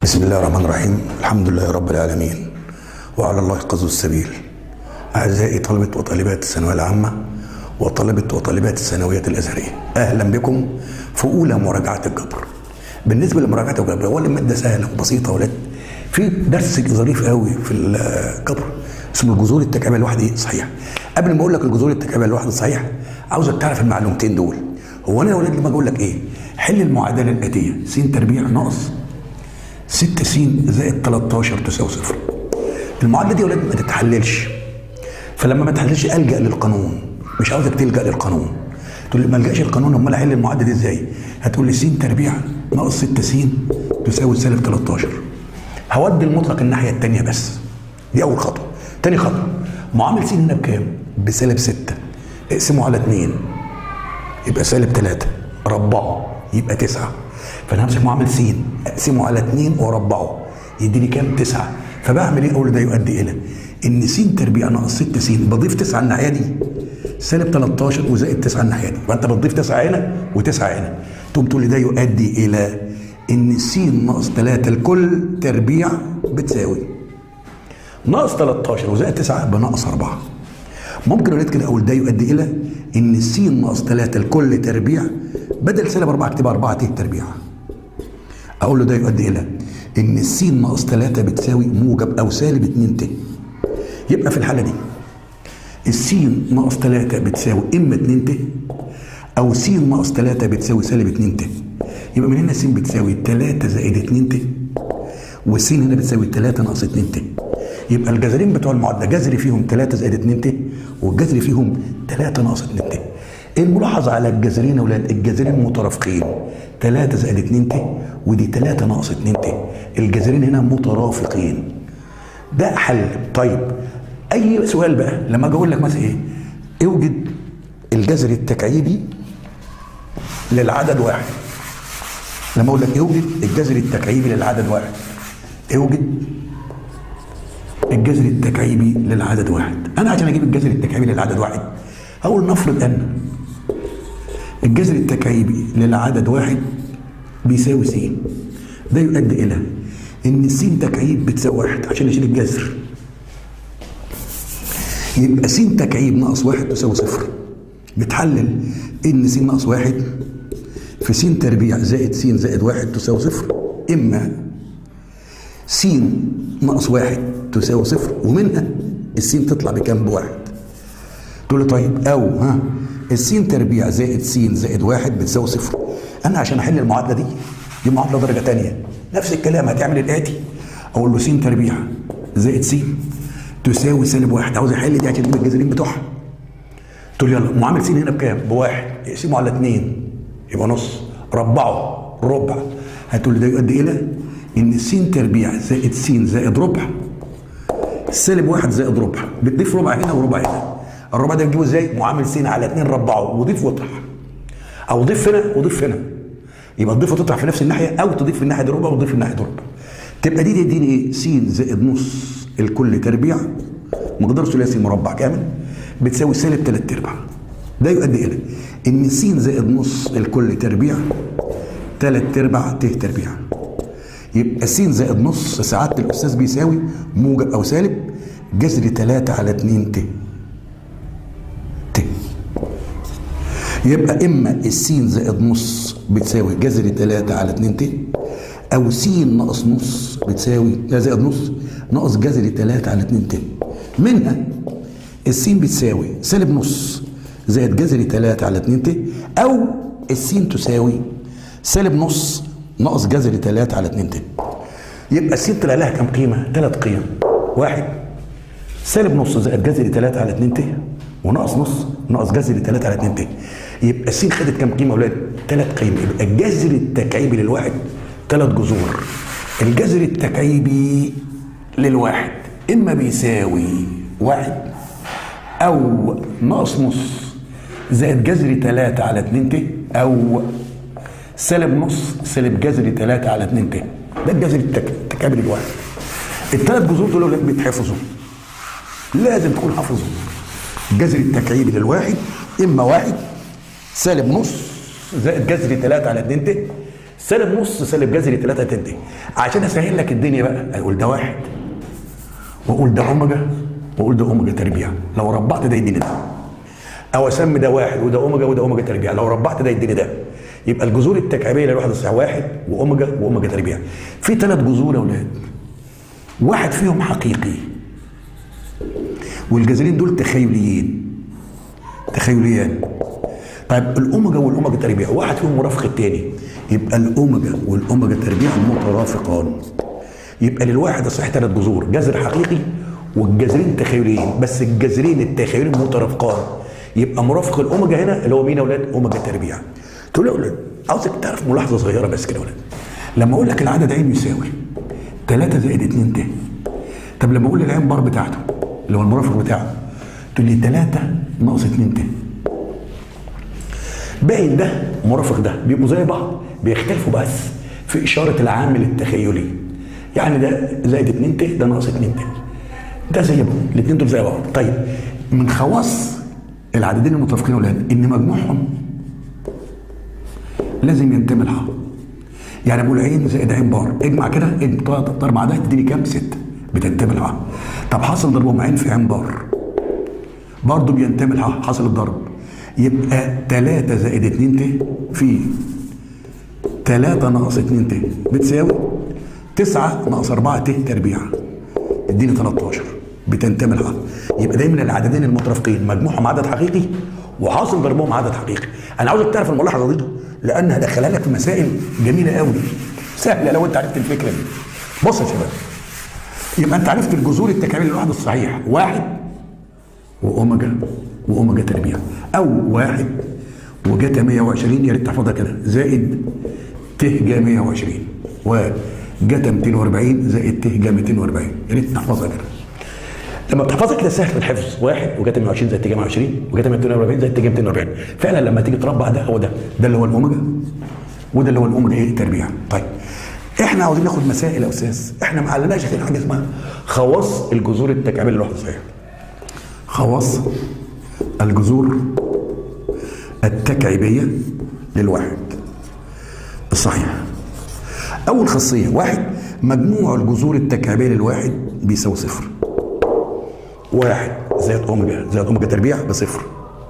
بسم الله الرحمن الرحيم الحمد لله رب العالمين وعلى الله قصد السبيل أعزائي طلبة وطالبات الثانوية العامة وطلبة وطالبات الثانوية الأزهرية أهلا بكم في أولى مراجعة الجبر بالنسبة لمراجعة الجبر أولا مادة سهلة وبسيطة ولاد في درس ظريف قوي في الجبر اسمه الجذور التكعيبية الواحدة صحيح قبل ما أقول لك الجذور التكعيبية الواحدة صحيح عاوزك تعرف المعلومتين دول هو أنا يا ولاد لما أقول لك إيه حل المعادلة الآتية س تربيع ناقص 6 س زائد 13 تساوي صفر المعادله دي يا ولاد ما تتحللش فلما ما تحللش الجا للقانون مش عاوزك تلجا للقانون تقول لي ما الجاش للقانون امال احل المعادله دي ازاي هتقول لي س تربيع ناقص 6 س تساوي سالب 13 هودي المطلق الناحيه الثانيه بس دي اول خطوه تاني خطوه معامل س هنا بكام بسالب 6 اقسمه على 2 يبقى سالب 3 ربعه يبقى 9 فانا همسك معامل س اقسمه على 2 واربعه يديني كام 9 فبعمل ايه اقول ده يؤدي الى ان س تربيع ناقص 6 س بضيف 9 على الناحيه دي سالب 13 وزائد 9 على الناحيه دي فانت بتضيف 9 هنا و9 هنا تقوم تقول لي ده يؤدي الى ان س ناقص 3 الكل تربيع بتساوي ناقص 13 وزائد 9 بناقص 4 ممكن اقول كده اقول ده يؤدي الى ان س ناقص 3 الكل تربيع بدل سالب 4 اكتبها 4 ت تربيع اقول له ده يؤدي الى ان الس ناقص 3 بتساوي موجب او سالب 2 ت يبقى في الحاله دي الس ناقص 3 بتساوي اما 2 ت او س ناقص 3 بتساوي سالب 2 ت يبقى من هنا س بتساوي 3 زائد 2 ت والس هنا بتساوي 3 ناقص 2 ت يبقى الجذرين بتوع المعادله جذر فيهم 3 زائد 2 ت والجذر فيهم 3 ناقص 2 ت الملاحظ على الجذرين يا اولاد الجذرين مترافقين 3 زائد 2 ت ودي 3 ناقص 2 ت الجذرين هنا مترافقين ده حل طيب اي سؤال بقى لما اجي اقول لك مثلا ايه اوجد الجذر التكعيبي للعدد واحد لما اقول لك اوجد الجذر التكعيبي للعدد واحد اوجد الجذر التكعيبي للعدد واحد انا عشان اجيب الجذر التكعيبي للعدد واحد هقول نفرض ان الجذر التكعيبي للعدد واحد بيساوي س ده يؤدي الى ان س تكعيب بتساوي واحد عشان اشيل الجذر يبقى س تكعيب ناقص واحد تساوي صفر بتحلل ان س ناقص واحد في س تربيع زائد س زائد واحد تساوي صفر اما س ناقص واحد تساوي صفر ومنها السين تطلع بكام بواحد تقول لي طيب او ها السين تربيع زائد س زائد واحد بتساوي صفر انا عشان احل المعادله دي دي معادله درجه ثانيه نفس الكلام هتعمل الاتي اقول له س تربيع زائد س تساوي سالب واحد عاوز احل دي عشان اجيب الجذرين بتوعها تقول لي يلا معامل س هنا بكام؟ بواحد اقسمه على اثنين يبقى نص ربعه ربع هتقول لي ده يؤدي الى ان س تربيع زائد س زائد ربع سالب واحد زائد ربع بتضيف ربع هنا وربع هنا الربع ده بتجيبه ازاي؟ معامل س على 2 ربعه وضيف واطرح او ضيف هنا وضيف هنا يبقى تضيف وتطرح في نفس الناحيه او تضيف في الناحيه دي ربع وتضيف في الناحيه دي ربع تبقى دي تديني ايه؟ س زائد نص الكل تربيع مقدار ثلاثي مربع كامل بتساوي سالب 3 ارباع ده يؤدي الى ان س زائد نص الكل تربيع 3 ارباع ت تربيع يبقى س زائد نص سعاده الاستاذ بيساوي موجب او سالب جذر 3 على 2 ت ت يبقى اما السين زائد نص بتساوي جذر 3 على 2 ت او س ناقص نص بتساوي لا زائد نص ناقص جذر 3 على 2 ت منها السين بتساوي سالب نص زائد جذر 3 على 2 ت او السين تساوي سالب نص ناقص جذر 3 على 2 ت يبقى السين طلع لها كام قيمه؟ ثلاث قيم واحد سالب نص زائد جذر 3 على 2 ت وناقص نص ناقص جذر 3 على 2 ت يبقى السين خدت كام قيمه يا اولاد؟ ثلاث قيم يبقى الجذر التكعيبي للواحد ثلاث جذور الجذر التكعيبي للواحد اما بيساوي واحد او ناقص نص زائد جذر 3 على 2 ت او سالب نص سالب جذر 3 على 2 ت ده الجذر التكعيبي للواحد الثلاث جذور دول بيتحفظوا لازم تكون حافظهم الجذر التكعيبي للواحد اما واحد سالب نص زائد جذر 3 على 2 ت سالب نص سالب جذري 3 تنتهي عشان اسهل لك الدنيا بقى اقول ده واحد واقول ده اوميجا واقول ده اوميجا تربيع لو ربعت ده يديني ده او اسمي ده واحد وده اوميجا وده اوميجا تربيع لو ربعت ده يديني ده يبقى الجذور التكعيبيه للواحد الصحيح واحد واوميجا واوميجا تربيع في ثلاث جذور يا اولاد واحد فيهم حقيقي والجذرين دول تخيليين تخيليان طيب الاوميجا والاوميجا تربيع واحد فيهم مرافق الثاني يبقى الاوميجا والاوميجا تربيع مترافقان يبقى للواحد الصحيح ثلاث جذور جذر حقيقي والجذرين تخيليين بس الجذرين التخيليين مترافقان يبقى مرافق الاوميجا هنا اللي هو مين يا اولاد؟ اوميجا تربيع تقول يا اولاد عاوزك تعرف ملاحظه صغيره بس كده يا اولاد لما اقول لك العدد عين يساوي 3 زائد 2 ت طب لما اقول العين بار بتاعته اللي هو المرافق بتاعه تقول لي 3 ناقص 2 ت باين ده مرافق ده بيبقوا زي بعض بيختلفوا بس في اشاره العامل التخيلي يعني ده زائد 2 ت ده ناقص 2 ت ده زي بعض الاثنين دول زي بعض طيب من خواص العددين المتفقين اولاد ان مجموعهم لازم ينتمي لها يعني بقول عين زائد عين بار اجمع كده ضرب مع ده تديني كام؟ ستة بتنتمي لها طب حاصل ضربهم عين في عين بار برضه بينتمي لها حاصل الضرب يبقى 3 زائد 2 ت في 3 ناقص 2 ت بتساوي 9 ناقص 4 ت تربيع اديني 13 بتنتمي لها يبقى دايما العددين المترافقين مجموعهم عدد حقيقي وحاصل ضربهم عدد حقيقي انا عاوزك تعرف الملاحظه دي لان هدخلها لك في مسائل جميله قوي سهله لو انت عرفت الفكره دي بص يا شباب يبقى انت عرفت الجذور التكامليه للواحد الصحيح واحد واوميجا واوميجا تربيع او واحد وجتا 120 يا ريت تحفظها كده زائد ت جا 120 وجتا 240 زائد ت جا 240 يا ريت تحفظها كده لما بتحفظها كده سهل في الحفظ واحد وجتا 120 زائد ت جا 120 وجتا 240 زائد ت جا 240 فعلا لما تيجي تربع ده هو ده ده اللي هو الاوميجا وده اللي هو الاوميجا ايه تربيع طيب احنا عاوزين ناخد مسائل يا استاذ احنا ما علناش في حاجه اسمها خواص الجذور التكامليه للواحد الصحيح خواص الجذور التكعيبية للواحد الصحيح أول خاصية واحد مجموع الجذور التكعيبية للواحد بيساوي صفر واحد زائد أوميجا زائد أوميجا تربيع بصفر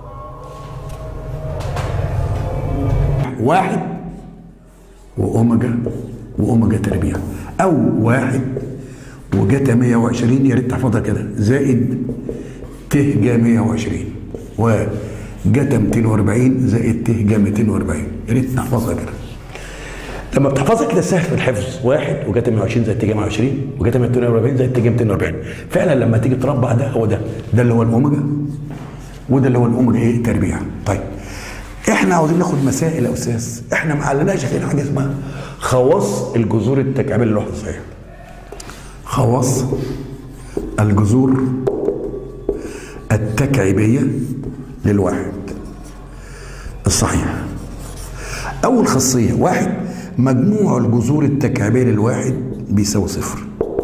واحد وأوميجا وأوميجا تربيع أو واحد وجتا 120 يا ريت تحفظها كده زائد ت جا 120 وجتا 240 زائد ت جا 240 يا ريت تحفظها كده لما بتحفظها كده سهل في الحفظ واحد وجتا 120 زائد ت جا 120 وجتا 240 زائد ت جا 240 فعلا لما تيجي تربع ده هو ده ده اللي هو الاوميجا وده اللي هو الاوميجا ايه تربيع طيب احنا عاوزين ناخد مسائل يا استاذ احنا ما علناش غير حاجه اسمها خواص الجذور التكعيبيه للوحده الصحيحه خواص الجذور التكعيبية للواحد الصحيح أول خاصية واحد مجموع الجذور التكعيبية للواحد بيساوي صفر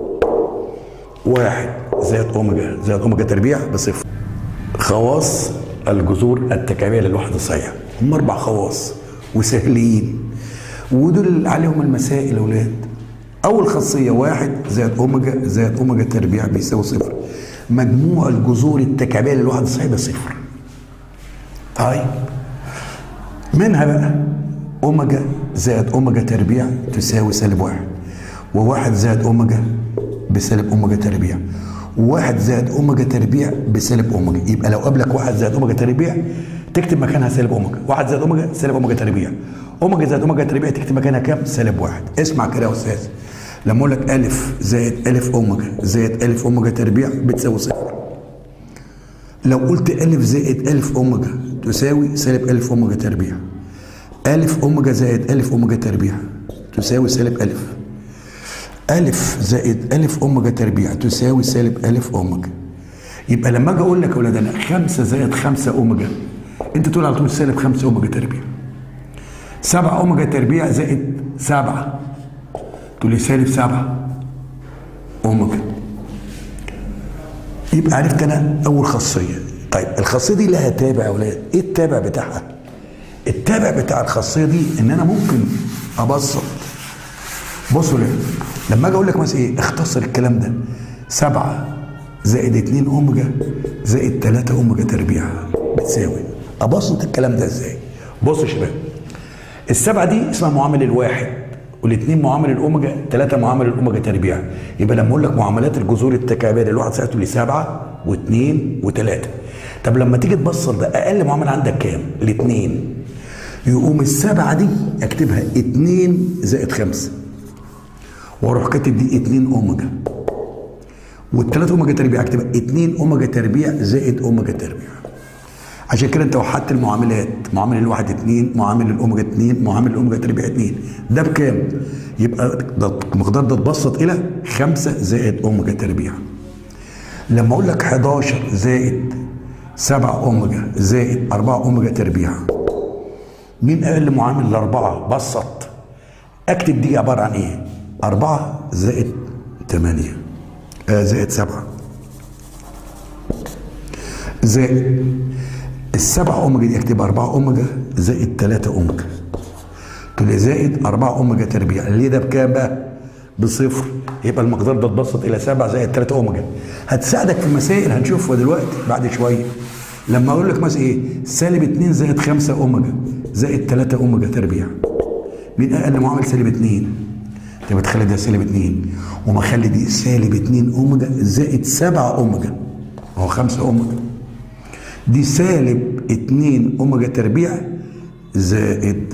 واحد زائد أوميجا زائد أوميجا تربيع بصفر خواص الجذور التكعيبية للواحد الصحيح هم أربع خواص وسهلين ودول عليهم المسائل يا أولاد أول خاصية واحد زائد أوميجا زائد أوميجا تربيع بيساوي صفر مجموع الجذور التكعيبيه للواحد الصحيح بصفر. طيب منها بقى اوميجا زائد اوميجا تربيع تساوي سالب واحد وواحد زائد اوميجا بسالب اوميجا تربيع وواحد زائد اوميجا تربيع بسالب اوميجا يبقى لو قابلك واحد زائد اوميجا تربيع تكتب مكانها سالب اوميجا واحد زائد اوميجا سالب اوميجا تربيع اوميجا زائد اوميجا تربيع تكتب مكانها كام سالب واحد اسمع كده يا استاذ لما اقول لك الف زائد الف اوميجا زائد الف اوميجا تربيع بتساوي صفر لو قلت الف زائد الف اوميجا تساوي سالب الف اوميجا تربيع الف اوميجا زائد الف اوميجا تربيع تساوي سالب الف الف زائد الف اوميجا تربيع تساوي سالب الف اوميجا يبقى لما اجي اقول لك يا ولاد انا 5 زائد 5 اوميجا انت تقول على طول سالب 5 اوميجا تربيع 7 اوميجا تربيع زائد 7 تقول لي سالب 7 اوميجا يبقى عرفت انا اول خاصيه طيب الخاصيه دي لها تابع يا اولاد ايه التابع بتاعها التابع بتاع الخاصيه دي ان انا ممكن ابسط بصوا ليه لما اجي اقول لك مثلا ايه اختصر الكلام ده سبعة زائد 2 اوميجا زائد 3 اوميجا تربيع بتساوي ابسط الكلام ده ازاي بصوا يا شباب السبعة دي اسمها معامل الواحد والاثنين معامل الاوميجا ثلاثة معامل الاوميجا تربيع يبقى لما اقول لك معاملات الجذور التكعيبيه الواحد ساعته لي سبعة واثنين وثلاثة طب لما تيجي تبصر ده اقل معامل عندك كام؟ الاثنين يقوم السبعة دي اكتبها 2 زائد 5 واروح كاتب دي 2 اوميجا والثلاث اوميجا تربيع اكتبها 2 اوميجا تربيع زائد اوميجا تربيع عشان كده انت وحدت المعاملات معامل الواحد 2 معامل الاوميجا 2 معامل الاوميجا تربيع 2 ده بكام؟ يبقى ده المقدار ده اتبسط الى 5 زائد اوميجا تربيع لما اقول لك 11 زائد 7 اوميجا زائد 4 اوميجا تربيع مين اقل معامل الاربعه بسط اكتب دي عباره عن ايه؟ 4 زائد 8 آه زائد 7 زائد السبع اوميجا دي اكتب 4 اوميجا زائد 3 اوميجا تقول لي زائد 4 اوميجا تربيع ليه ده بكام بقى؟ بصفر يبقى المقدار ده اتبسط الى 7 زائد 3 اوميجا هتساعدك في المسائل هنشوفها دلوقتي بعد شويه لما اقول لك مثلا ايه سالب 2 زائد 5 اوميجا زائد 3 اوميجا تربيع مين اقل معامل سالب 2 يبقى تخلي ده سالب 2 وما خلي دي سالب 2 اوميجا زائد 7 اوميجا هو 5 اوميجا دي سالب 2 اوميجا تربيع زائد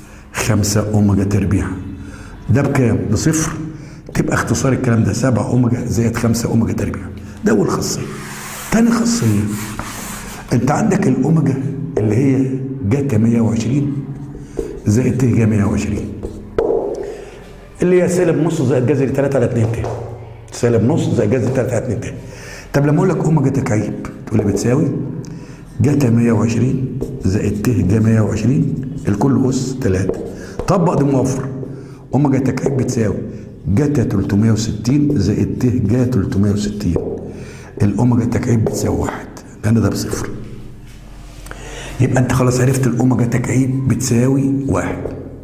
5 اوميجا تربيع ده بكام؟ بصفر تبقى اختصار الكلام ده 7 اوميجا زائد 5 اوميجا تربيع ده اول خاصيه تاني خاصيه انت عندك الاوميجا اللي هي جاتا 120 زائد ت جا 120 اللي هي سالب نص زائد جذر 3 على 2 ت سالب نص زائد جذر 3 على 2 ت طب لما اقول لك اوميجا تكعيب تقول لي بتساوي جاتا 120 زائد ت جا 120 الكل اس 3 طبق دي موفر اوميجا تكعيب بتساوي جاتا 360 زائد ت جا 360 الاوميجا تكعيب بتساوي واحد لان ده بصفر يبقى انت خلاص عرفت الاوميجا تكعيب بتساوي واحد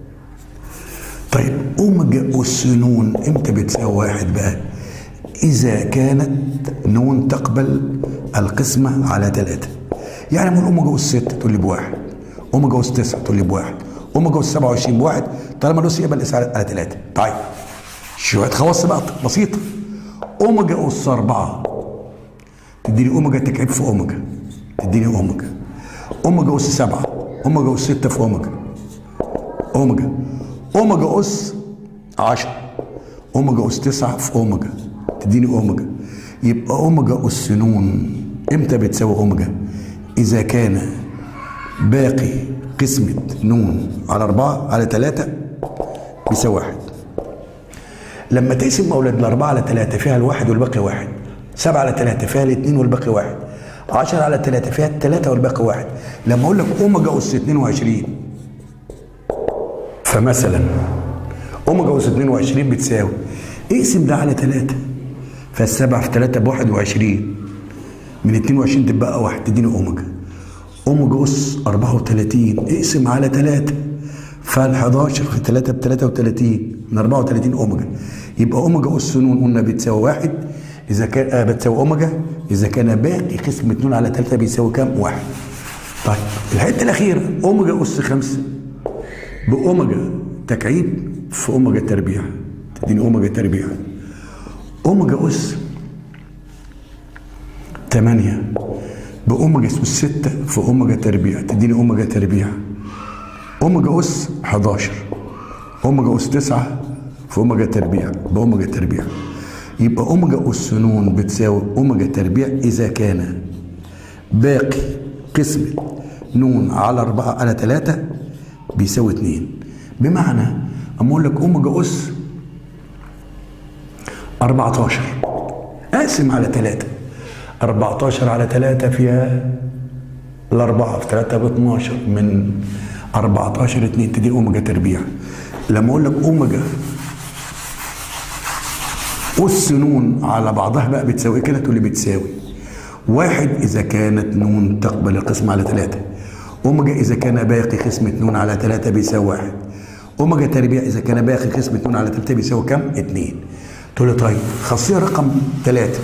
طيب اوميجا اس نون امتى بتساوي واحد بقى اذا كانت نون تقبل القسمه على ثلاثه يعني من اوميجا اس 6 تقول لي بواحد اوميجا اس 9 تقول لي بواحد اوميجا اس 27 بواحد طالما الاس يبقى الاس على ثلاثه طيب شويه خواص بقى بسيطه اوميجا اس 4 تديني اوميجا تكعيب في اوميجا تديني اوميجا اوميجا اس 7 اوميجا اس 6 في اوميجا اوميجا اوميجا اس 10 اوميجا اس 9 في اوميجا تديني اوميجا يبقى اوميجا اس نون امتى بتساوي اوميجا اذا كان باقي قسمة نون على أربعة على ثلاثة بيساوي واحد لما تقسم أولاد الأربعة على ثلاثة فيها الواحد والباقي واحد سبعة على ثلاثة فيها الاثنين والباقي واحد عشرة على ثلاثة فيها الثلاثة والباقي واحد لما أقول لك أوميجا أس 22 فمثلا أوميجا أس 22 بتساوي اقسم ده على ثلاثة فالسبعة في ثلاثة ب 21 من 22 تبقى واحد تديني أوميجا أوميجا أس 34 اقسم على ثلاثة فال 11 في 3 ب 33 من 34 أوميجا يبقى أوميجا أس نون قلنا بتساوي واحد إذا كان آه بتساوي أوميجا إذا كان باقي قسمة نون على 3 بيساوي كام؟ واحد. طيب الحتة الأخيرة أوميجا أس 5 بأوميجا تكعيب في أوميجا تربيع تديني أوميجا تربيع. أوميجا أس 8 بأوميجا أس 6 في أوميجا تربيع تديني أوميجا تربيع. أوميجا أس 11 أوميجا أس 9 في أوميجا تربيع بأوميجا تربيع. يبقى اوميجا اس نون بتساوي اوميجا تربيع اذا كان باقي قسمة نون على أربعة على ثلاثة بيساوي اتنين بمعنى أما أقول لك أوميجا أس 14 أقسم على ثلاثة 14 على ثلاثة فيها الأربعة في ثلاثة ب 12 من 14 2 تدي أوميجا تربيع لما أقول لك أوميجا أس نون على بعضها بقى بتساوي كده تقول لي بتساوي واحد إذا كانت نون تقبل القسم على ثلاثة أوميجا إذا كان باقي قسمة نون على ثلاثة بيساوي واحد اوميجا تربيع اذا كان باخر قسم 2 على 3 بيساوي كام؟ 2 تقول لي طيب خاصيه رقم 3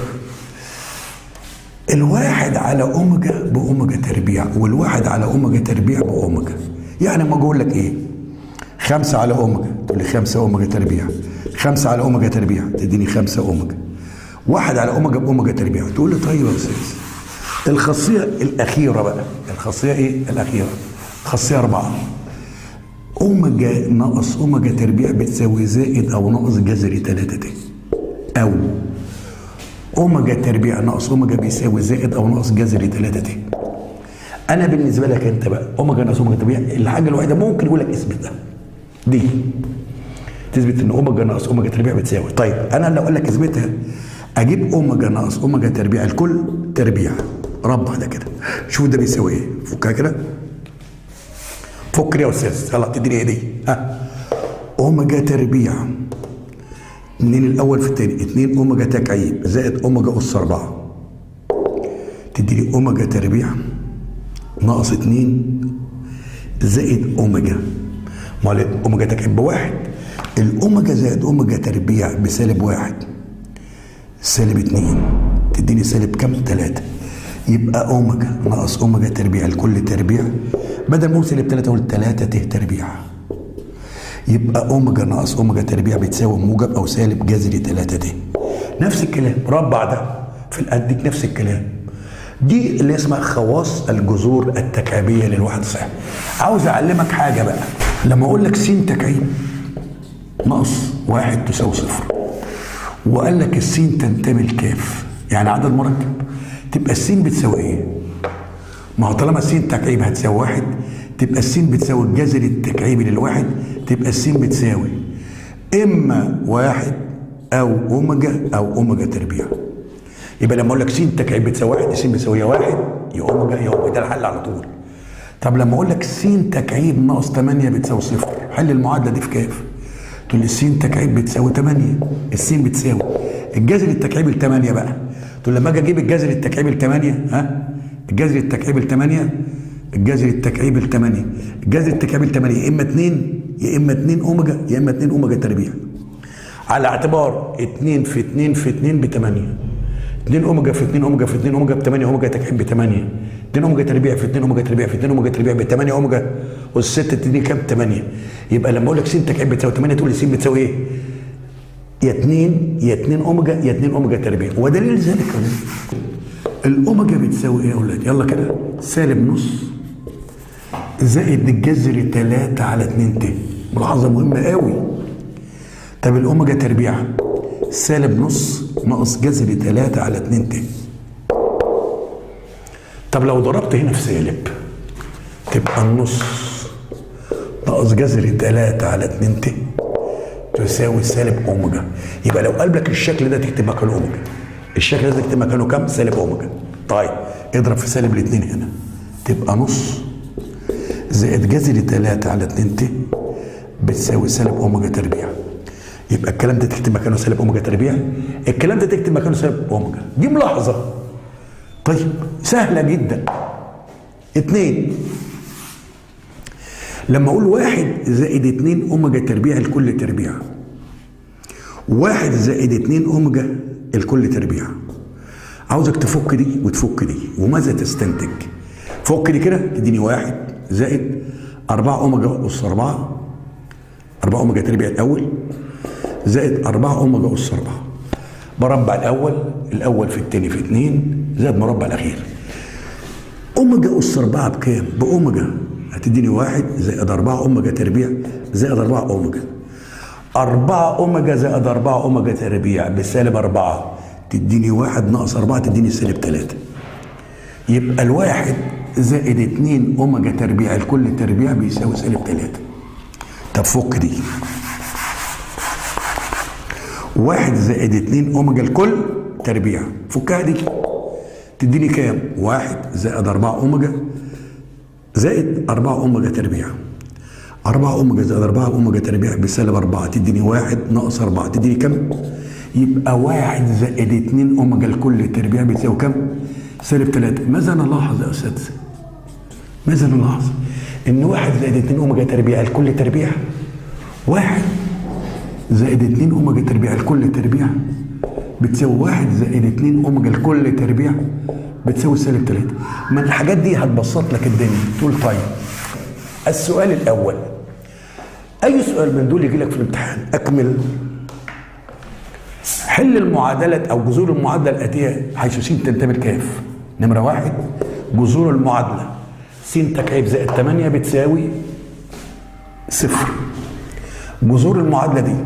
الواحد على اوميجا باوميجا تربيع والواحد على اوميجا تربيع باوميجا يعني ما اقول لك ايه خمسة على اوميجا تقول لي خمسة اوميجا تربيع خمسة على اوميجا تربيع تديني خمسة اوميجا واحد على اوميجا باوميجا تربيع تقول لي طيب يا استاذ الخاصية الأخيرة بقى الخاصية إيه؟ الأخيرة خاصية أربعة أوميجا ناقص أوميجا تربيع بتساوي زائد أو ناقص جذري تلاتة تاني أو أوميجا تربيع ناقص أوميجا بيساوي زائد أو ناقص جذري تلاتة تاني أنا بالنسبة لك أنت بقى أوميجا ناقص أوميجا تربيع الحاجة الوحيدة ممكن يقول لك اثبتها دي تثبت ان اوميجا ناقص اوميجا تربيع بتساوي طيب انا لو اقول لك اثبتها اجيب اوميجا ناقص اوميجا تربيع الكل تربيع ربع ده كده شوف ده بيساوي ايه فكها كده فك يا استاذ يلا تديني ايه دي ها اوميجا تربيع 2 الاول في الثاني 2 اوميجا تكعيب زائد اوميجا اس 4 تديني اوميجا تربيع ناقص 2 زائد اوميجا امال اوميجا تكعيب بواحد الاوميجا زائد اوميجا تربيع بسالب واحد سالب 2 تديني سالب كام؟ 3 يبقى اوميجا ناقص اوميجا تربيع الكل تربيع بدل ما اقول سالب 3 اقول 3 ت تربيع يبقى اوميجا ناقص اوميجا تربيع بتساوي موجب او سالب جذري 3 ت نفس الكلام ربع ده في الاديك نفس الكلام دي اللي اسمها خواص الجذور التكعيبيه للواحد صحيح عاوز اعلمك حاجه بقى لما اقول لك س تكعيب ناقص واحد تساوي صفر وقال لك السين تنتمي لكاف يعني عدد مركب تبقى السين بتساوي ايه؟ ما هو طالما السين تكعيب هتساوي واحد تبقى السين بتساوي الجذر التكعيبي للواحد تبقى السين بتساوي اما واحد او اوميجا او اوميجا تربيع يبقى لما اقول لك س تكعيب بتساوي واحد السين بتساوي يا واحد يا اوميجا يا اوميجا ده الحل على طول طب لما اقول لك س تكعيب ناقص 8 بتساوي صفر حل المعادله دي في كاف تقول لي السين تكعيب بتساوي 8 السين بتساوي الجذر التكعيبي ل 8 بقى تقول لما اجي اجيب الجذر التكعيبي ل 8 ها الجذر التكعيبي ل 8 الجذر التكعيبي ل 8 الجذر التكعيبي ل 8 يا اما 2 يا اما 2 اوميجا يا اما 2 اوميجا تربيع على اعتبار 2 في 2 في 2 ب 8 2 اوميجا في 2 اوميجا في 2 اوميجا ب 8 اوميجا تكعيب ب 8 2 اوميجا تربيع في 2 اوميجا تربيع في 2 اوميجا تربيع ب 8 اوميجا والست تديني كام 8 يبقى لما اقول لك س تكعيب بتساوي 8 تقول لي س بتساوي ايه؟ يا 2 يا 2 اوميجا يا 2 اوميجا تربيع ودليل ذلك الاوميجا بتساوي ايه يا اولاد؟ يلا كده سالب نص زائد الجذر 3 على 2 ت ملاحظه مهمه قوي طب الاوميجا تربيع سالب نص ناقص جذر 3 على 2 ت طب لو ضربت هنا في سالب تبقى النص ناقص جذر 3 على 2 ت تساوي سالب اوميجا يبقى لو قلبك الشكل ده تكتب مكانه اوميجا الشكل ده تكتب مكانه كام سالب اوميجا طيب اضرب في سالب الاثنين هنا تبقى نص زائد جذر 3 على 2 ت بتساوي سالب اوميجا تربيع يبقى الكلام ده تكتب مكانه سالب اوميجا تربيع الكلام ده تكتب مكانه سالب اوميجا دي ملاحظه طيب سهله جدا اتنين لما اقول واحد زائد اتنين اوميجا تربيع الكل تربيع واحد زائد اتنين اوميجا الكل تربيع عاوزك تفك دي وتفك دي وماذا تستنتج فك دي كده تديني واحد زائد أربعة أوميجا أس أربعة أربعة أوميجا تربيع الأول زائد أربعة أوميجا أس أربعة مربع الأول الأول في التاني في اتنين زائد مربع الأخير أوميجا أس أربعة بكام؟ بأوميجا هتديني واحد زائد أربعة أوميجا تربيع زائد أربعة أوميجا أربعة أوميجا زائد أربعة أوميجا تربيع بسالب أربعة تديني واحد ناقص أربعة تديني سالب تلاتة يبقى الواحد زائد اتنين أوميجا تربيع الكل تربيع بيساوي سالب تلاتة طب فك دي واحد زائد اتنين أوميجا الكل تربيع فكها دي تديني كام؟ واحد زائد أربعة أوميجا زائد أربعة أوميجا تربيع أربعة أوميجا زائد أربعة أوميجا تربيع بسالب أربعة تديني واحد ناقص أربعة تديني كام؟ يبقى واحد زائد اتنين أوميجا الكل تربيع بيساوي كام؟ سالب ثلاثة ماذا نلاحظ يا أساتذة؟ ماذا نلاحظ؟ إن واحد زائد اتنين أوميجا تربيع الكل تربيع واحد زائد اتنين اوميجا تربيع لكل تربيع بتساوي واحد زائد اتنين اوميجا لكل تربيع بتساوي سالب تلاتة ما الحاجات دي هتبسط لك الدنيا تقول طيب السؤال الاول اي سؤال من دول يجي لك في الامتحان اكمل حل المعادلة أو جذور المعادلة الآتية حيث س تنتمي لكاف نمرة واحد جذور المعادلة س تكعيب زائد 8 بتساوي صفر جذور المعادلة دي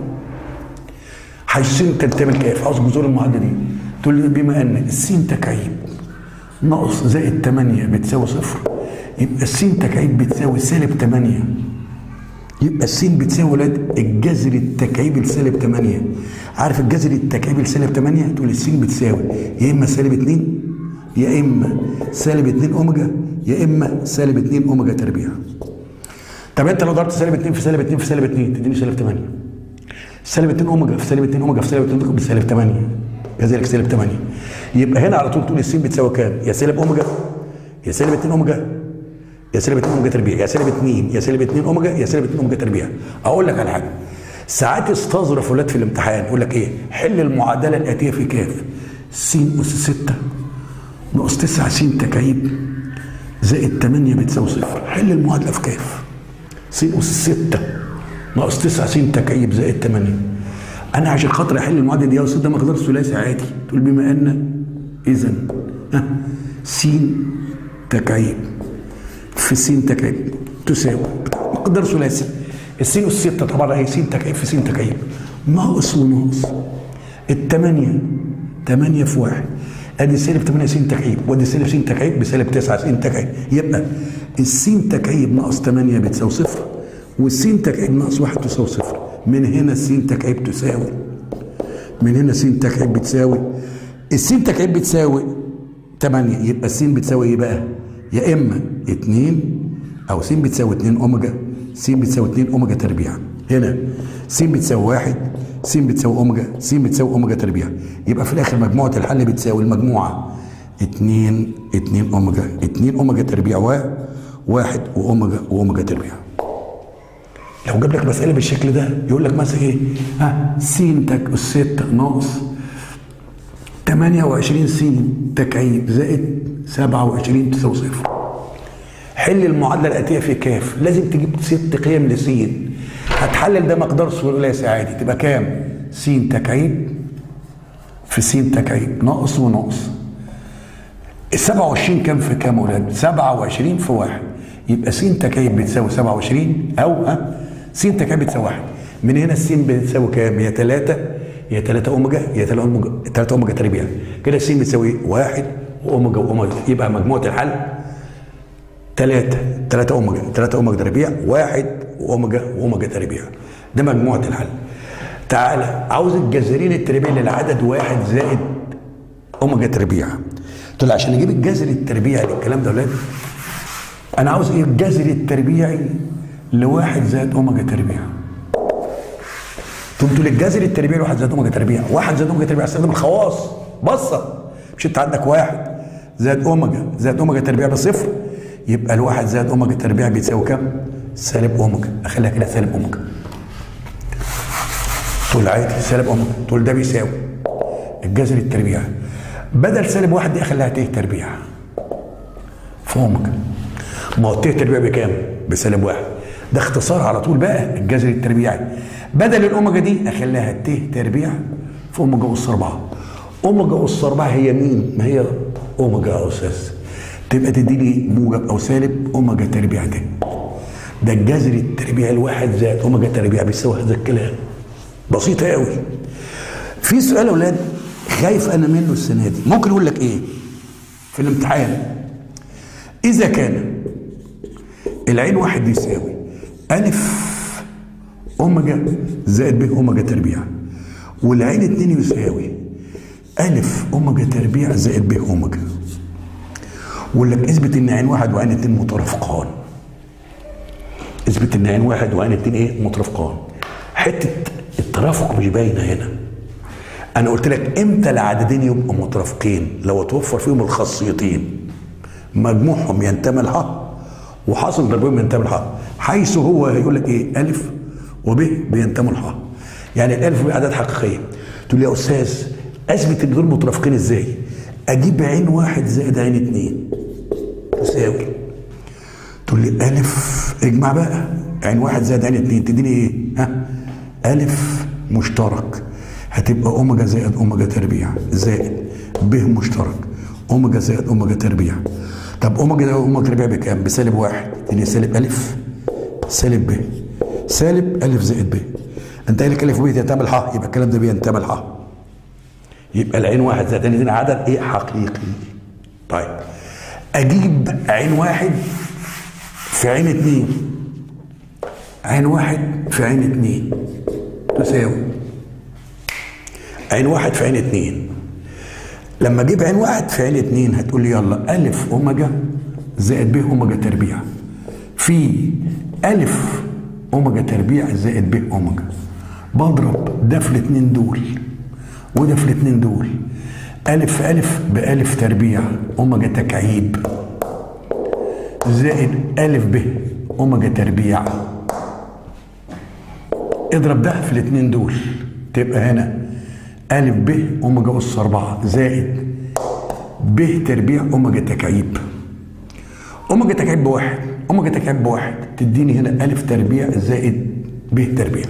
حيث س تنتمي لكاف عاوز جذور المعادلة دي تقول لي بما أن الس تكعيب ناقص زائد 8 بتساوي صفر يبقى الس تكعيب بتساوي سالب 8 يبقى السين بتساوي ولاد الجذر التكعيبي لسالب 8 عارف الجذر التكعيبي لسالب 8 تقول السين بتساوي يا اما سالب 2 يا اما سالب 2 اوميجا يا اما سالب 2 اوميجا تربيع طب انت لو ضربت سالب 2 في سالب 2 في سالب 2 تديني سالب 8 سالب 2 اوميجا في سالب 2 اوميجا في سالب 2 اوميجا بسالب 8 كذلك سالب 8 يبقى هنا على طول تقول السين بتساوي كام؟ يا سالب اوميجا يا سالب 2 اوميجا يا سالب 2 اوميجا تربيع يا سالب 2 يا سالب 2 اوميجا يا سالب 2 اوميجا تربيع اقول لك على حاجه ساعات يستظرف ولاد في الامتحان يقول لك ايه حل المعادله الاتيه في كاف س اس 6 ناقص 9 س تكعيب زائد 8 بتساوي صفر حل المعادله في كاف س اس 6 ناقص 9 س تكعيب زائد 8 انا عشان خاطر احل المعادله دي يا استاذ ده مقدار ثلاثي عادي تقول بما ان اذا س تكعيب في س تكعيب تساوي مقدار ثلاثي السين والستة طبعا هي س تكعيب في س تكعيب ناقص وناقص الثمانية 8 في واحد ادي سالب 8 س تكعيب وادي سالب س تكعيب بسالب 9 س تكعيب يبقى السين تكعيب ناقص 8 بتساوي صفر والسين تكعيب ناقص 1 تساوي صفر من هنا السين تكعيب تساوي من هنا س تكعيب بتساوي السين تكعيب بتساوي 8 يبقى السين بتساوي ايه بقى؟ يا اما 2 او س بتساوي 2 اوميجا س بتساوي 2 اوميجا تربيع هنا س بتساوي 1 س بتساوي اوميجا س بتساوي اوميجا تربيع يبقى في الاخر مجموعه الحل بتساوي المجموعه 2 2 اوميجا 2 اوميجا تربيع و 1 واوميجا واوميجا تربيع لو جاب لك مساله بالشكل ده يقول لك مثلا ايه ها س تك اس 6 ناقص 28 س تكعيب زائد 27 تساوي صفر حل المعادله الاتيه في كاف لازم تجيب ست قيم لس هتحلل ده مقدار ثلاثي عادي تبقى كام س تكعيب في س تكعيب ناقص وناقص ال 27 كام في كام ولاد 27 في واحد يبقى س تكعيب بتساوي 27 او ها س تكعيب بتساوي واحد من هنا الس بتساوي كام يا 3 يا 3 اوميجا يا 3 اوميجا 3 اوميجا تربيع كده الس بتساوي 1 واوميجا واوميجا يبقى مجموعه الحل 3 3 اوميجا 3 اوميجا تربيع 1 واوميجا واوميجا تربيع ده مجموعه الحل تعالى عاوز الجذرين التربيع للعدد واحد زائد اوميجا تربيع قلت له عشان اجيب الجذر التربيعي للكلام ده ولاد انا عاوز ايه الجذر التربيعي لواحد زائد اوميجا تربيع قلت له الجذر التربيعي لواحد زائد اوميجا تربيع واحد زائد اوميجا تربيع استخدم الخواص بصه مش انت عندك واحد زائد اوميجا زائد اوميجا تربيع بصفر يبقى الواحد زائد اوميجا تربيع بيساوي كام؟ سالب اوميجا اخليها كده سالب اوميجا تقول عادي سالب اوميجا تقول ده بيساوي الجذر التربيعي بدل سالب واحد دي اخليها ت تربيع في اوميجا ما هو ت تربيع بكام؟ بسالب واحد ده اختصار على طول بقى الجذر التربيعي بدل الاوميجا دي اخليها ت تربيع في اوميجا اس 4 اوميجا اس 4 هي مين؟ ما هي اوميجا يا استاذ تبقى تديني موجب او سالب اوميجا تربيع ده ده الجذر التربيع الواحد زائد اوميجا تربيع بيساوي هذا الكلام بسيطه قوي في سؤال يا اولاد خايف انا منه السنه دي ممكن يقول لك ايه في الامتحان اذا كان العين واحد يساوي الف اوميجا زائد ب اوميجا تربيع والعين اتنين يساوي الف اوميجا تربيع زائد ب اوميجا ويقول لك اثبت ان عين واحد وعين اتنين مترافقان اثبت ان عين واحد وعين اتنين ايه مترافقان حته الترافق مش باينه هنا انا قلت لك امتى العددين يبقوا مترافقين لو توفر فيهم الخاصيتين مجموعهم ينتمي لها وحاصل ضربهم ينتمي لها حيث هو يقول لك ايه الف وب بينتموا لها يعني الالف ب اعداد حقيقيه تقول لي يا استاذ اثبت ان دول مترافقين ازاي اجيب عين واحد زائد عين اتنين تساوي تقول لي الف اجمع بقى عين واحد زائد عين اتنين تديني ايه ها الف مشترك هتبقى اوميجا زائد اوميجا تربيع زائد ب مشترك اوميجا زائد اوميجا تربيع طب اوميجا زائد اوميجا تربيع بكام بسالب واحد تديني سالب الف سالب ب سالب الف زائد ب انت قايل لك الف وب ينتمي لها يبقى الكلام ده بينتمي لها يبقى العين واحد زائد عين اتنين عدد ايه حقيقي طيب اجيب عين واحد في عين اتنين عين واحد في عين اتنين تساوي عين واحد في عين اتنين لما اجيب عين واحد في عين اتنين هتقول لي يلا الف اوميجا زائد ب اوميجا تربيع في الف اوميجا تربيع زائد ب اوميجا بضرب ده في الاتنين دول وده في الاتنين دول الف في الف بالف تربيع اوميجا تكعيب زائد الف ب اوميجا تربيع اضرب ده في الاتنين دول تبقى هنا ألف ب أوميجا أس أربعة زائد ب تربيع أوميجا تكعيب أوميجا تكعيب بواحد أوميجا تكعيب بواحد تديني هنا ألف تربيع زائد ب تربيع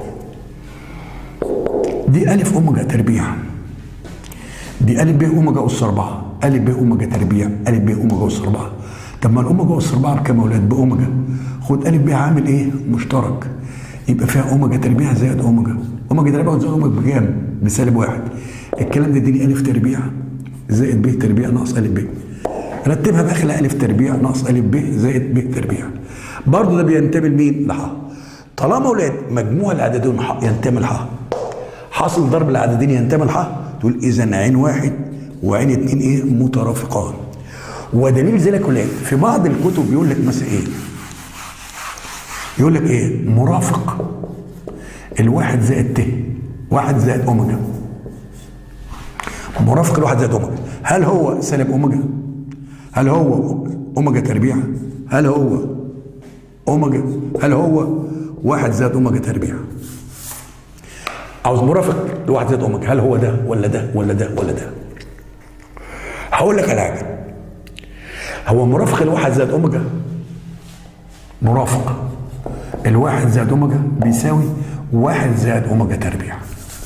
دي ألف أوميجا تربيع دي ألف ب أوميجا أس أربعة ألف ب أوميجا تربيع ألف ب أوميجا أس أربعة طب ما الأوميجا أس أربعة بكام يا أولاد بأوميجا خد ألف ب عامل إيه مشترك يبقى فيها اوميجا تربيع زائد اوميجا اوميجا تربيع زائد اوميجا بكام؟ بسالب واحد الكلام ده يديني الف تربيع زائد ب تربيع ناقص الف ب رتبها بقى خلال الف تربيع ناقص الف ب زائد ب تربيع برضه ده بينتمي لمين؟ لح طالما اولاد مجموع العددين ينتمي لح حاصل ضرب العددين ينتمي لح تقول اذا عين واحد وعين اتنين ايه؟ مترافقان ودليل ذلك اولاد في بعض الكتب يقول لك مثلا ايه؟ يقول لك ايه مرافق الواحد زائد ت واحد زائد اوميجا مرافق الواحد زائد اوميجا هل هو سالب اوميجا هل هو اوميجا تربيع هل هو اوميجا هل هو واحد زائد اوميجا تربيع عاوز مرافق لواحد زائد اوميجا هل هو ده ولا ده ولا ده ولا ده هقول لك على حاجه هو مرافق الواحد زائد اوميجا مرافق الواحد زائد اوميجا بيساوي واحد زائد اوميجا تربيع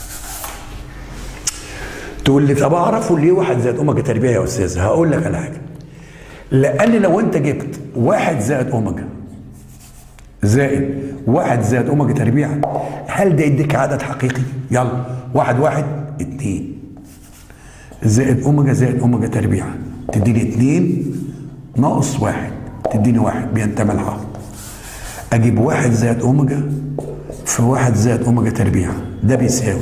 تقول لي طب اعرفه ليه واحد زائد اوميجا تربيع يا استاذ هقول لك على حاجه لان لو انت جبت واحد زائد اوميجا زائد واحد زائد اوميجا تربيع هل ده يديك عدد حقيقي يلا واحد واحد اتنين زائد اوميجا زائد اوميجا تربيع تديني اتنين ناقص واحد تديني واحد بينتمي لها اجيب واحد زائد اوميجا في واحد زائد اوميجا تربيع ده بيساوي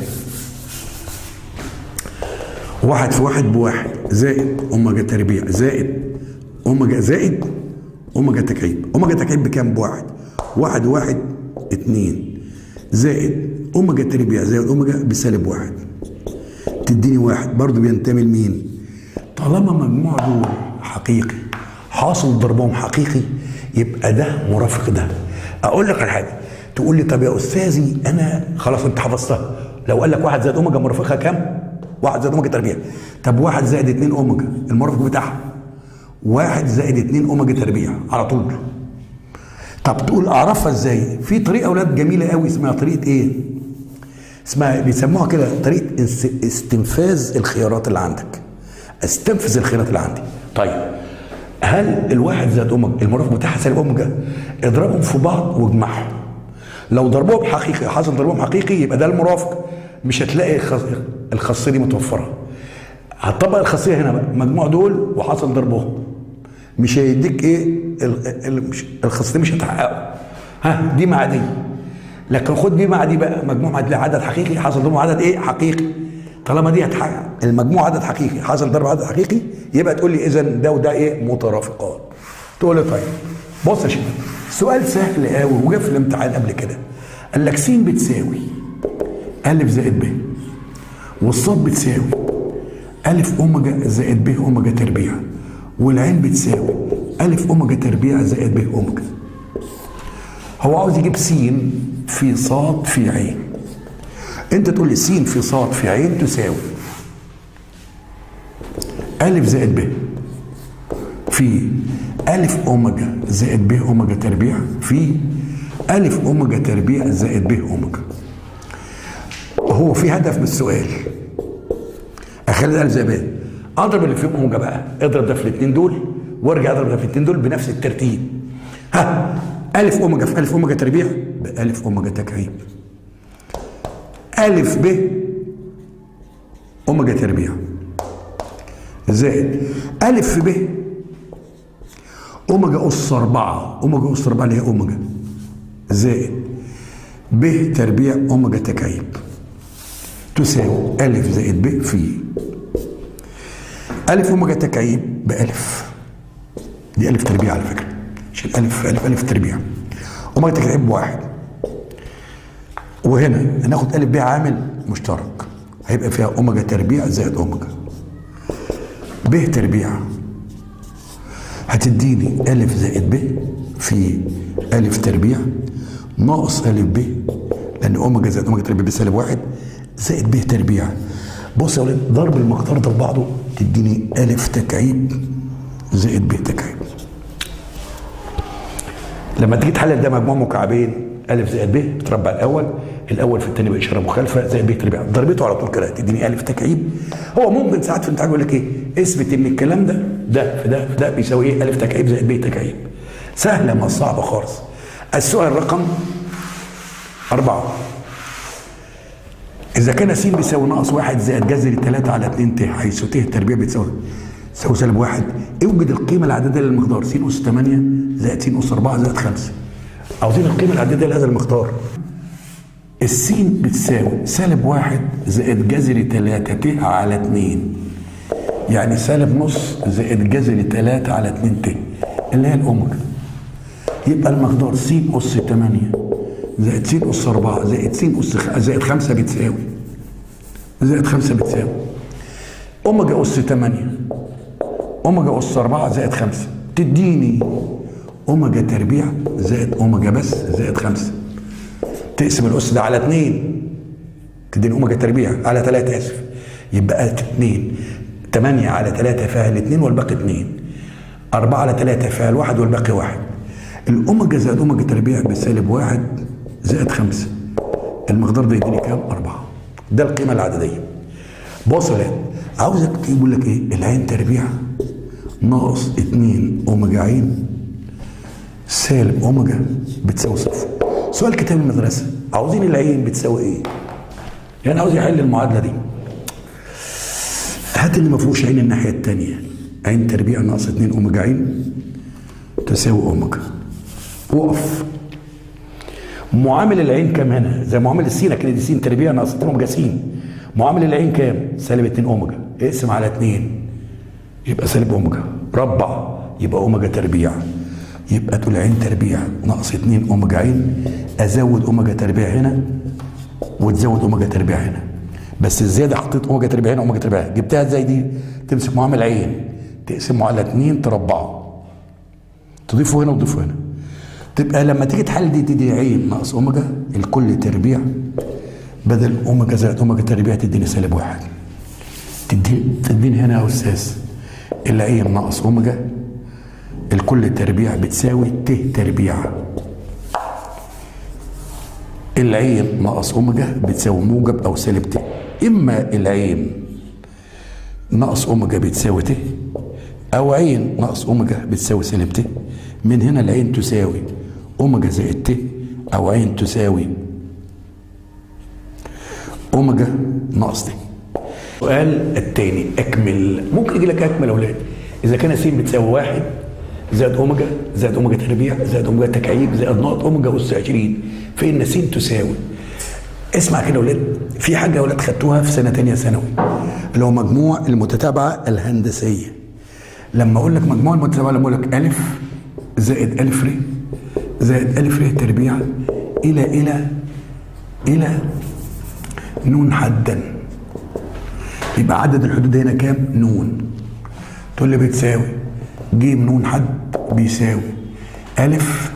واحد في واحد بواحد زائد اوميجا تربيع زائد اوميجا زائد اوميجا تكعيب اوميجا تكعيب بكام بواحد واحد واحد اتنين زائد اوميجا تربيع زائد اوميجا بسالب واحد تديني واحد برضه بينتمي لمين طالما مجموع دول حقيقي حاصل ضربهم حقيقي يبقى ده مرافق ده اقول لك على حاجه تقول لي طب يا استاذي انا خلاص انت حفظتها لو قال لك واحد زائد اوميجا مرافقها كام؟ واحد زائد اوميجا تربيع طب واحد زائد اتنين اوميجا المرافق بتاعها واحد زائد اتنين اوميجا تربيع على طول طب تقول اعرفها ازاي؟ في طريقه اولاد جميله قوي اسمها طريقه ايه؟ اسمها بيسموها كده طريقه استنفاذ الخيارات اللي عندك استنفذ الخيارات اللي عندي طيب هل الواحد زائد اوميجا المرافق بتاعها سالب اوميجا اضربهم في بعض واجمعهم لو ضربوهم حقيقي حصل ضربهم حقيقي يبقى ده المرافق مش هتلاقي الخاصيه دي متوفره هتطبق الخاصيه هنا بقى مجموع دول وحصل ضربهم مش هيديك ايه الخاصيه مش هتحققه ها دي مع دي لكن خد دي مع دي بقى مجموع مع دي عدد حقيقي حصل ضربهم عدد ايه حقيقي طالما دي هتحقق المجموع عدد حقيقي حصل ضرب عدد حقيقي يبقى تقول لي اذا ده وده ايه مترافقان تقول لي طيب بص يا شباب سؤال سهل قوي وجا في الامتحان قبل كده قال لك س بتساوي أ زائد ب والصاد بتساوي ألف أوميجا زائد ب أوميجا تربيع والعين بتساوي ألف أوميجا تربيع زائد ب أوميجا هو عاوز يجيب س في صاد في عين انت تقول لي س في صاد في عين تساوي ألف زائد ب في ألف أوميجا زائد ب أوميجا تربيع في ألف أوميجا تربيع زائد ب أوميجا هو في هدف من السؤال أخلي الألف زائد ب أضرب اللي فيهم أوميجا بقى اضرب ده في الاثنين دول وارجع اضرب ده في الاثنين دول بنفس الترتيب ها ألف أوميجا في ألف أوميجا تربيع بألف أوميجا تكعيب ألف ب أوميجا تربيع زائد ألف ب أوميجا أس أربعة أوميجا أس أربعة اللي هي أوميجا زائد ب تربيع أوميجا تكعيب تساوي ألف زائد ب في ألف أوميجا تكعيب بألف دي ألف تربيع على فكرة شيل ألف ألف ألف تربيع أوميجا تكعيب بواحد وهنا هناخد ألف ب عامل مشترك هيبقى فيها أوميجا تربيع زائد أوميجا ب تربيع هتديني ألف زائد ب في ألف تربيع ناقص ألف ب لأن أوميجا زائد أوميجا تربيع بسالب واحد زائد ب تربيع بص يا ولاد ضرب المقدار ده ببعضه تديني ألف تكعيب زائد ب تكعيب لما تيجي تحلل ده مجموع مكعبين ألف زائد ب بتربع الأول الأول في الثاني بإشارة مخالفة زائد ب تربيع ضربته على طول كده تديني ألف تكعيب هو ممكن ساعات في الامتحان يقول لك إيه اثبت إن الكلام ده ده في ده في ده بيساوي إيه ألف تكعيب زائد ب تكعيب سهلة ما صعبة خالص السؤال رقم أربعة إذا كان س بيساوي ناقص واحد زائد جذر 3 على 2 ت حيث ت تربيع بتساوي تساوي سالب واحد اوجد القيمة العددية للمقدار س أس 8 زائد س أس 4 زائد 5 عاوزين القيمة العددية لهذا المقدار السين بتساوي سالب واحد زائد جذر 3 ت على 2 يعني سالب نص زائد جذر 3 على 2 ت اللي هي الأوميجا يبقى المقدار س أس 8 زائد س أس 4 زائد س أس خ... زائد 5 بتساوي زائد 5 بتساوي أوميجا أس 8 أوميجا أس 4 زائد 5 تديني أوميجا تربيع زائد أوميجا بس زائد 5 تقسم الأس ده على 2 تديني أوميجا تربيع على 3 آسف يبقى 2 8 على 3 فيها الاثنين والباقي 2 4 على 3 فيها الواحد والباقي واحد الأوميجا زائد أوميجا تربيع بسالب واحد زائد خمسة المقدار ده يديني كام؟ أربعة ده القيمة العددية بص يا عاوزك يقول لك إيه؟ العين تربيع ناقص اتنين أوميجا عين سالب أوميجا بتساوي صفر سؤال كتاب المدرسة عاوزين العين بتساوي إيه؟ يعني عاوز يحل المعادلة دي هات اللي ما فيهوش عين الناحية التانية عين تربيع ناقص اتنين أوميجا عين تساوي أوميجا وقف معامل العين كام هنا زي معامل السين كده دي س تربيع ناقص 2 اوميجا س معامل العين كام سالب 2 اوميجا اقسم على 2 يبقى سالب اوميجا ربع يبقى اوميجا تربيع يبقى تقول عين تربيع ناقص 2 اوميجا عين ازود اوميجا تربيع هنا وتزود اوميجا تربيع هنا بس الزياده حطيت اوميجا تربيع هنا اوميجا تربيع هنا جبتها ازاي دي تمسك معامل عين تقسمه على 2 تربعه تضيفه هنا وتضيفه هنا تبقى لما تيجي تحل دي تدي عين ناقص اوميجا الكل تربيع بدل اوميجا زائد اوميجا تربيع تديني سالب واحد تدي تديني هنا يا استاذ العين ناقص اوميجا الكل تربيع بتساوي ت تربيع العين ناقص اوميجا بتساوي موجب او سالب ت اما العين ناقص اوميجا بتساوي ت او عين ناقص اوميجا بتساوي سالب ت من هنا العين تساوي اوميجا زائد ت او عين تساوي اوميجا ناقص ت السؤال الثاني اكمل ممكن يجي لك اكمل يا اولاد اذا كان س بتساوي واحد زائد اوميجا زائد اوميجا تربيع زائد اوميجا تكعيب زائد نقط اوميجا اس 20 فان س تساوي اسمع كده يا اولاد في حاجه يا اولاد خدتوها في سنه ثانيه ثانوي اللي هو مجموع المتتابعه الهندسيه لما اقول لك مجموع المتتابعه لما اقول لك الف زائد ألف ر زائد ألف ر تربيع إلى إلى إلى نون حدا يبقى عدد الحدود هنا كام؟ نون تقول لي بتساوي ج نون حد بيساوي ألف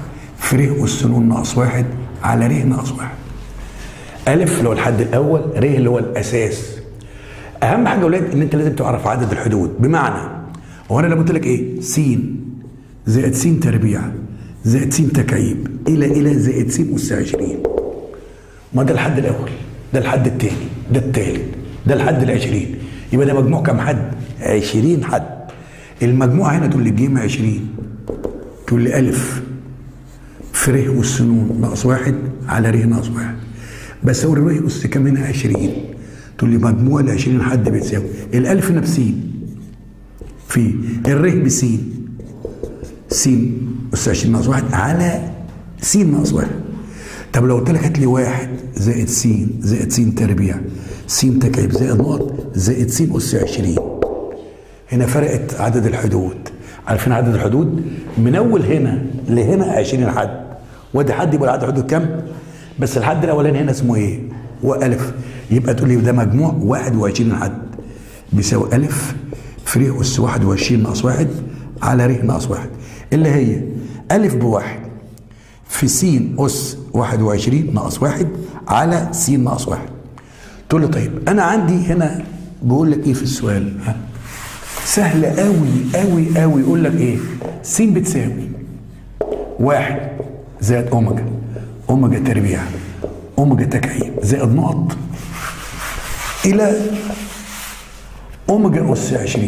في ر أس ن ناقص واحد على ر ناقص واحد ألف اللي هو الحد الأول ر اللي هو الأساس أهم حاجة يا ولاد إن أنت لازم تعرف عدد الحدود بمعنى هو أنا لما قلت لك إيه س زائد س تربيع زائد س تكعيب إلى إلى زائد س أس 20 ما ده الحد الأول ده الحد الثاني ده الثالث ده الحد العشرين يبقى ده مجموع كام حد؟ 20 حد المجموعة هنا تقول لي جيم 20 تقول لي ألف في ر أس ن ناقص واحد على ر ناقص واحد بس هو ر أس كام هنا 20 تقول لي مجموع ال 20 حد بتساوي الألف هنا بسين في الر بسين س أس 20 ناقص واحد على س ناقص واحد طب لو قلت لك هات لي واحد زائد س زائد س تربيع س تكعيب زائد نقط زائد س أس 20 هنا فرقت عدد الحدود عارفين عدد الحدود من اول هنا لهنا 20 حد وادي حد يبقى عدد الحدود كام بس الحد الاولاني هنا اسمه ايه والف يبقى تقول لي ده مجموع 21 حد بيساوي الف في ر اس 21 ناقص واحد على ر ناقص واحد اللي هي الف بواحد في س اس 21 ناقص واحد على س ناقص واحد تقول لي طيب انا عندي هنا بقول لك ايه في السؤال ها سهل قوي قوي قوي يقول لك ايه س بتساوي واحد زائد اوميجا اوميجا تربيع اوميجا تكعيب زائد نقط الى اوميجا اس 20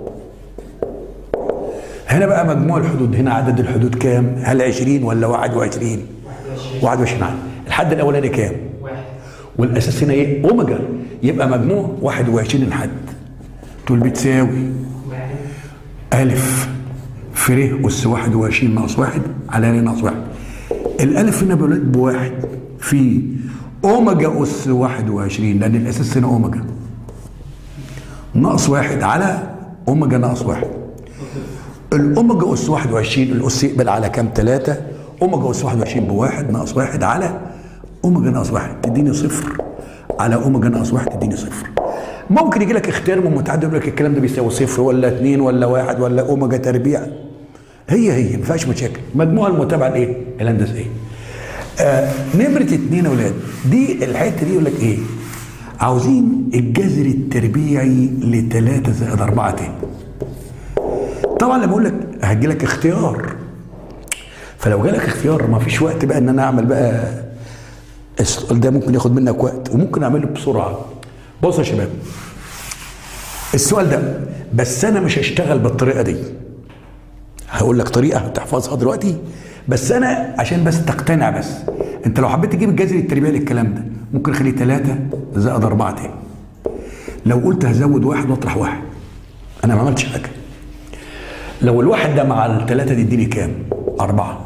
هنا بقى مجموع الحدود هنا عدد الحدود كام هل 20 ولا 21 21 عدد الحد الاولاني كام واحد والاساس هنا ايه اوميجا يبقى مجموع 21 حد تقول بتساوي واحد ألف في ر أس 21 ناقص واحد على ر ناقص واحد الألف هنا بولد بواحد في أوميجا أس 21 لأن الأساس هنا أوميجا ناقص واحد على أوميجا ناقص واحد الأوميجا أس 21 الأس يقبل على كام ثلاثة أوميجا أس 21 بواحد ناقص واحد على أوميجا ناقص واحد تديني صفر على أوميجا ناقص واحد تديني صفر ممكن يجي لك اختيار من متعدد يقول لك الكلام ده بيساوي صفر ولا اثنين ولا واحد ولا اوميجا تربيع هي هي ما فيهاش مشاكل مجموع المتابعه الايه؟ الهندسيه. آه نمره اثنين يا اولاد دي الحته دي يقول لك ايه؟ عاوزين الجذر التربيعي لثلاثة زائد أربعة ت. طبعا لما اقول لك هجي لك اختيار فلو جالك اختيار ما فيش وقت بقى ان انا اعمل بقى السؤال ده ممكن ياخد منك وقت وممكن اعمله بسرعه بص يا شباب السؤال ده بس انا مش هشتغل بالطريقه دي هقول لك طريقه هتحفظها دلوقتي بس انا عشان بس تقتنع بس انت لو حبيت تجيب الجذر التربيعي للكلام ده ممكن اخليه 3 زائد 4 تاني لو قلت هزود واحد واطرح واحد انا ما عملتش حاجه لو الواحد ده مع الثلاثه دي يديني كام؟ أربعة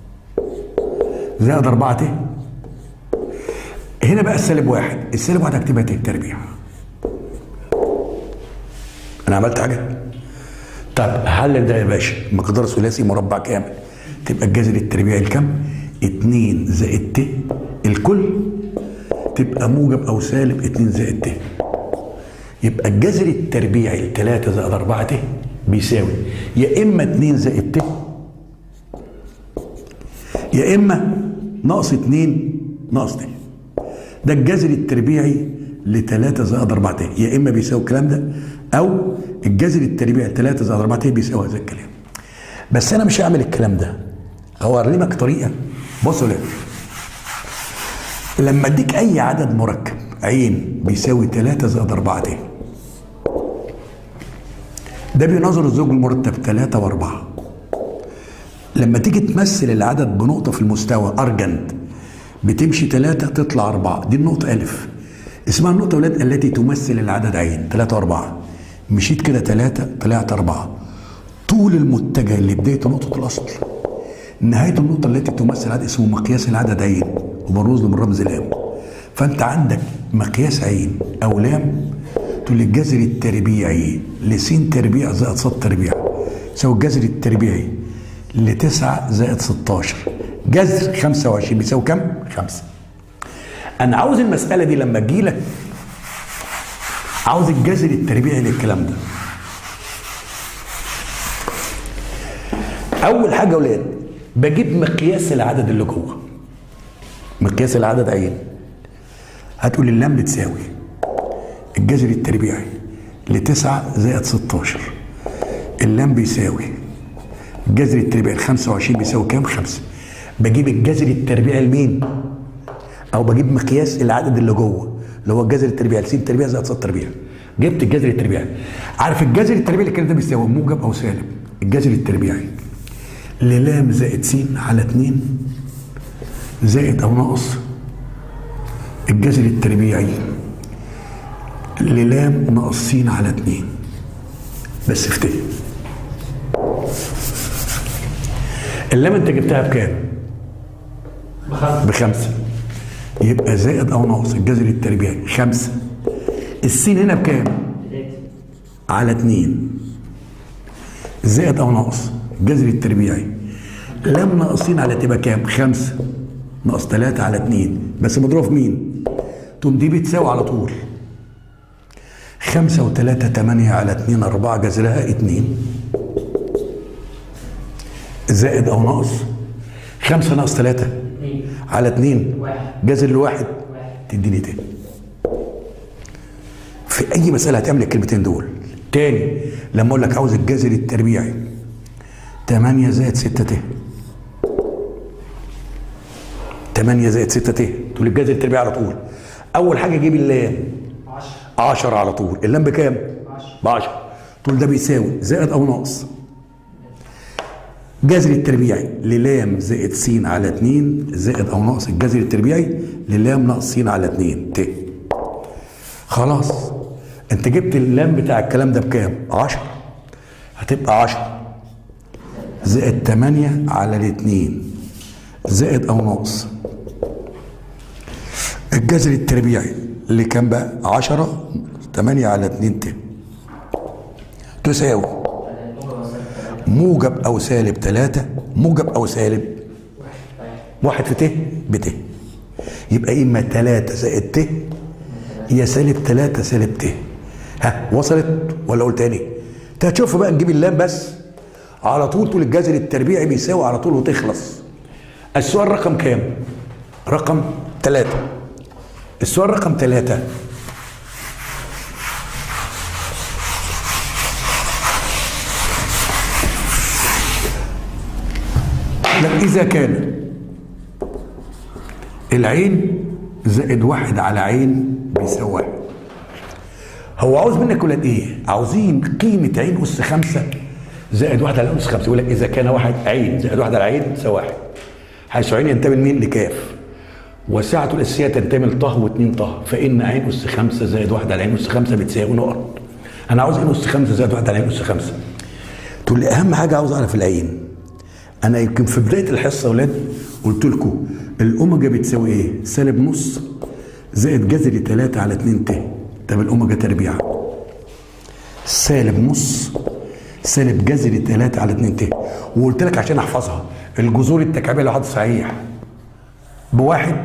زائد أربعة تاني هنا بقى السالب واحد السالب واحد هكتبها ت تربيع انا عملت حاجه طب حلل ده يا باشا مقدار ثلاثي مربع كامل تبقى الجذر التربيعي الكم 2 زائد ت الكل تبقى موجب او سالب 2 زائد ت يبقى الجذر التربيعي 3 زائد 4 ت بيساوي يا اما 2 زائد ت يا اما ناقص 2 ناقص ت ده الجذر التربيعي ل 3 زائد 4 ت يا اما بيساوي الكلام ده او الجذر التربيعي 3 زائد 4 ت بيساوي هذا الكلام بس انا مش هعمل الكلام ده هوريلك طريقه بصوا ليه لما اديك اي عدد مركب عين بيساوي 3 زائد 4 ت ده بينظر الزوج المرتب 3 و4 لما تيجي تمثل العدد بنقطه في المستوى ارجنت بتمشي ثلاثة تطلع أربعة دي النقطة ألف اسمها النقطة ولاد التي تمثل العدد عين ثلاثة وأربعة مشيت كده ثلاثة طلعت أربعة طول المتجه اللي بدايته نقطة الأصل نهاية النقطة التي تمثل عدد اسمه مقياس العدد عين وبرمز له بالرمز لام فأنت عندك مقياس عين أو لام تقول الجذر التربيعي لس تربيع زائد ص تربيع يساوي الجذر التربيعي لتسعة زائد 16 جذر 25 بيساوي كام؟ 5 أنا عاوز المسألة دي لما أجي لك عاوز الجذر التربيعي للكلام ده أول حاجة يا ولاد بجيب مقياس العدد اللي جوه مقياس العدد عين هتقول اللام بتساوي الجذر التربيعي لتسعة زائد 16 اللام بيساوي الجذر التربيعي ل 25 بيساوي كام؟ خمسة بجيب الجذر التربيعي لمين؟ او بجيب مقياس العدد اللي جوه اللي هو الجذر التربيعي ل س تربيع زائد ص تربيع جبت الجذر التربيعي عارف الجذر التربيعي اللي كان ده بيساوي موجب او سالب الجذر التربيعي للام زائد س على 2 زائد او ناقص الجذر التربيعي للام ناقص س على 2 بس افتكر اللام انت جبتها بكام؟ بخمسة بخمسة يبقى زائد او ناقص الجذر التربيعي خمسة السين هنا بكام؟ تلاتة على اتنين زائد او ناقص الجذر التربيعي لام ناقصين على تبقى كام؟ خمسة ناقص تلاتة على اتنين بس مضروب في مين؟ تقوم دي بتساوي على طول خمسة وتلاتة تمانية على اتنين أربعة جذرها اتنين زائد أو ناقص خمسة ناقص تلاتة اتنين على اتنين واحد جذر الواحد واحد تديني تاني في اي مساله هتعمل الكلمتين دول تاني لما اقول لك عاوز الجذر التربيعي 8 زائد 6 ت 8 زائد 6 ت تقول الجذر التربيعي على طول اول حاجه جيب اللام عشرة 10 على طول اللام بكام عشرة ب 10 تقول ده بيساوي زائد او ناقص جذر التربيعي للام زائد س على 2 زائد او ناقص الجذر التربيعي للام ناقص س على 2 ت خلاص انت جبت اللام بتاع الكلام ده بكام 10 هتبقى 10 زائد 8 على الاثنين زائد او ناقص الجذر التربيعي اللي كان بقى 10 8 على 2 ت تساوي موجب او سالب 3 موجب او سالب واحد في ت بت يبقى اما 3 زائد ت يا سالب 3 سالب ت ها وصلت ولا قلت تاني انت هتشوف بقى نجيب اللام بس على طول تقول الجذر التربيعي بيساوي على طول وتخلص السؤال رقم كام رقم 3 السؤال رقم 3 لا إذا كان العين زائد واحد على عين بيساوي واحد هو عاوز منك ولاد ايه؟ عاوزين قيمة عين أس خمسة زائد واحد على أس خمسة يقول لك إذا كان واحد عين زائد واحد على عين يساوي واحد حيث عين ينتمي لمين؟ لكاف وسعة الأساسية تنتمي لطه واثنين طه فإن عين أس خمسة زائد واحد على عين أس خمسة بتساوي نقط أنا عاوز عين أس خمسة زائد واحد على عين أس خمسة تقول لي أهم حاجة عاوز أعرف العين انا يمكن في بدايه الحصه يا اولاد قلت لكم الاوميجا بتساوي ايه؟ سالب نص زائد جذر 3 على 2 ت طب الاوميجا تربيع سالب نص سالب جذر 3 على 2 ت وقلت لك عشان احفظها الجذور التكعيبيه لو حد صحيح بواحد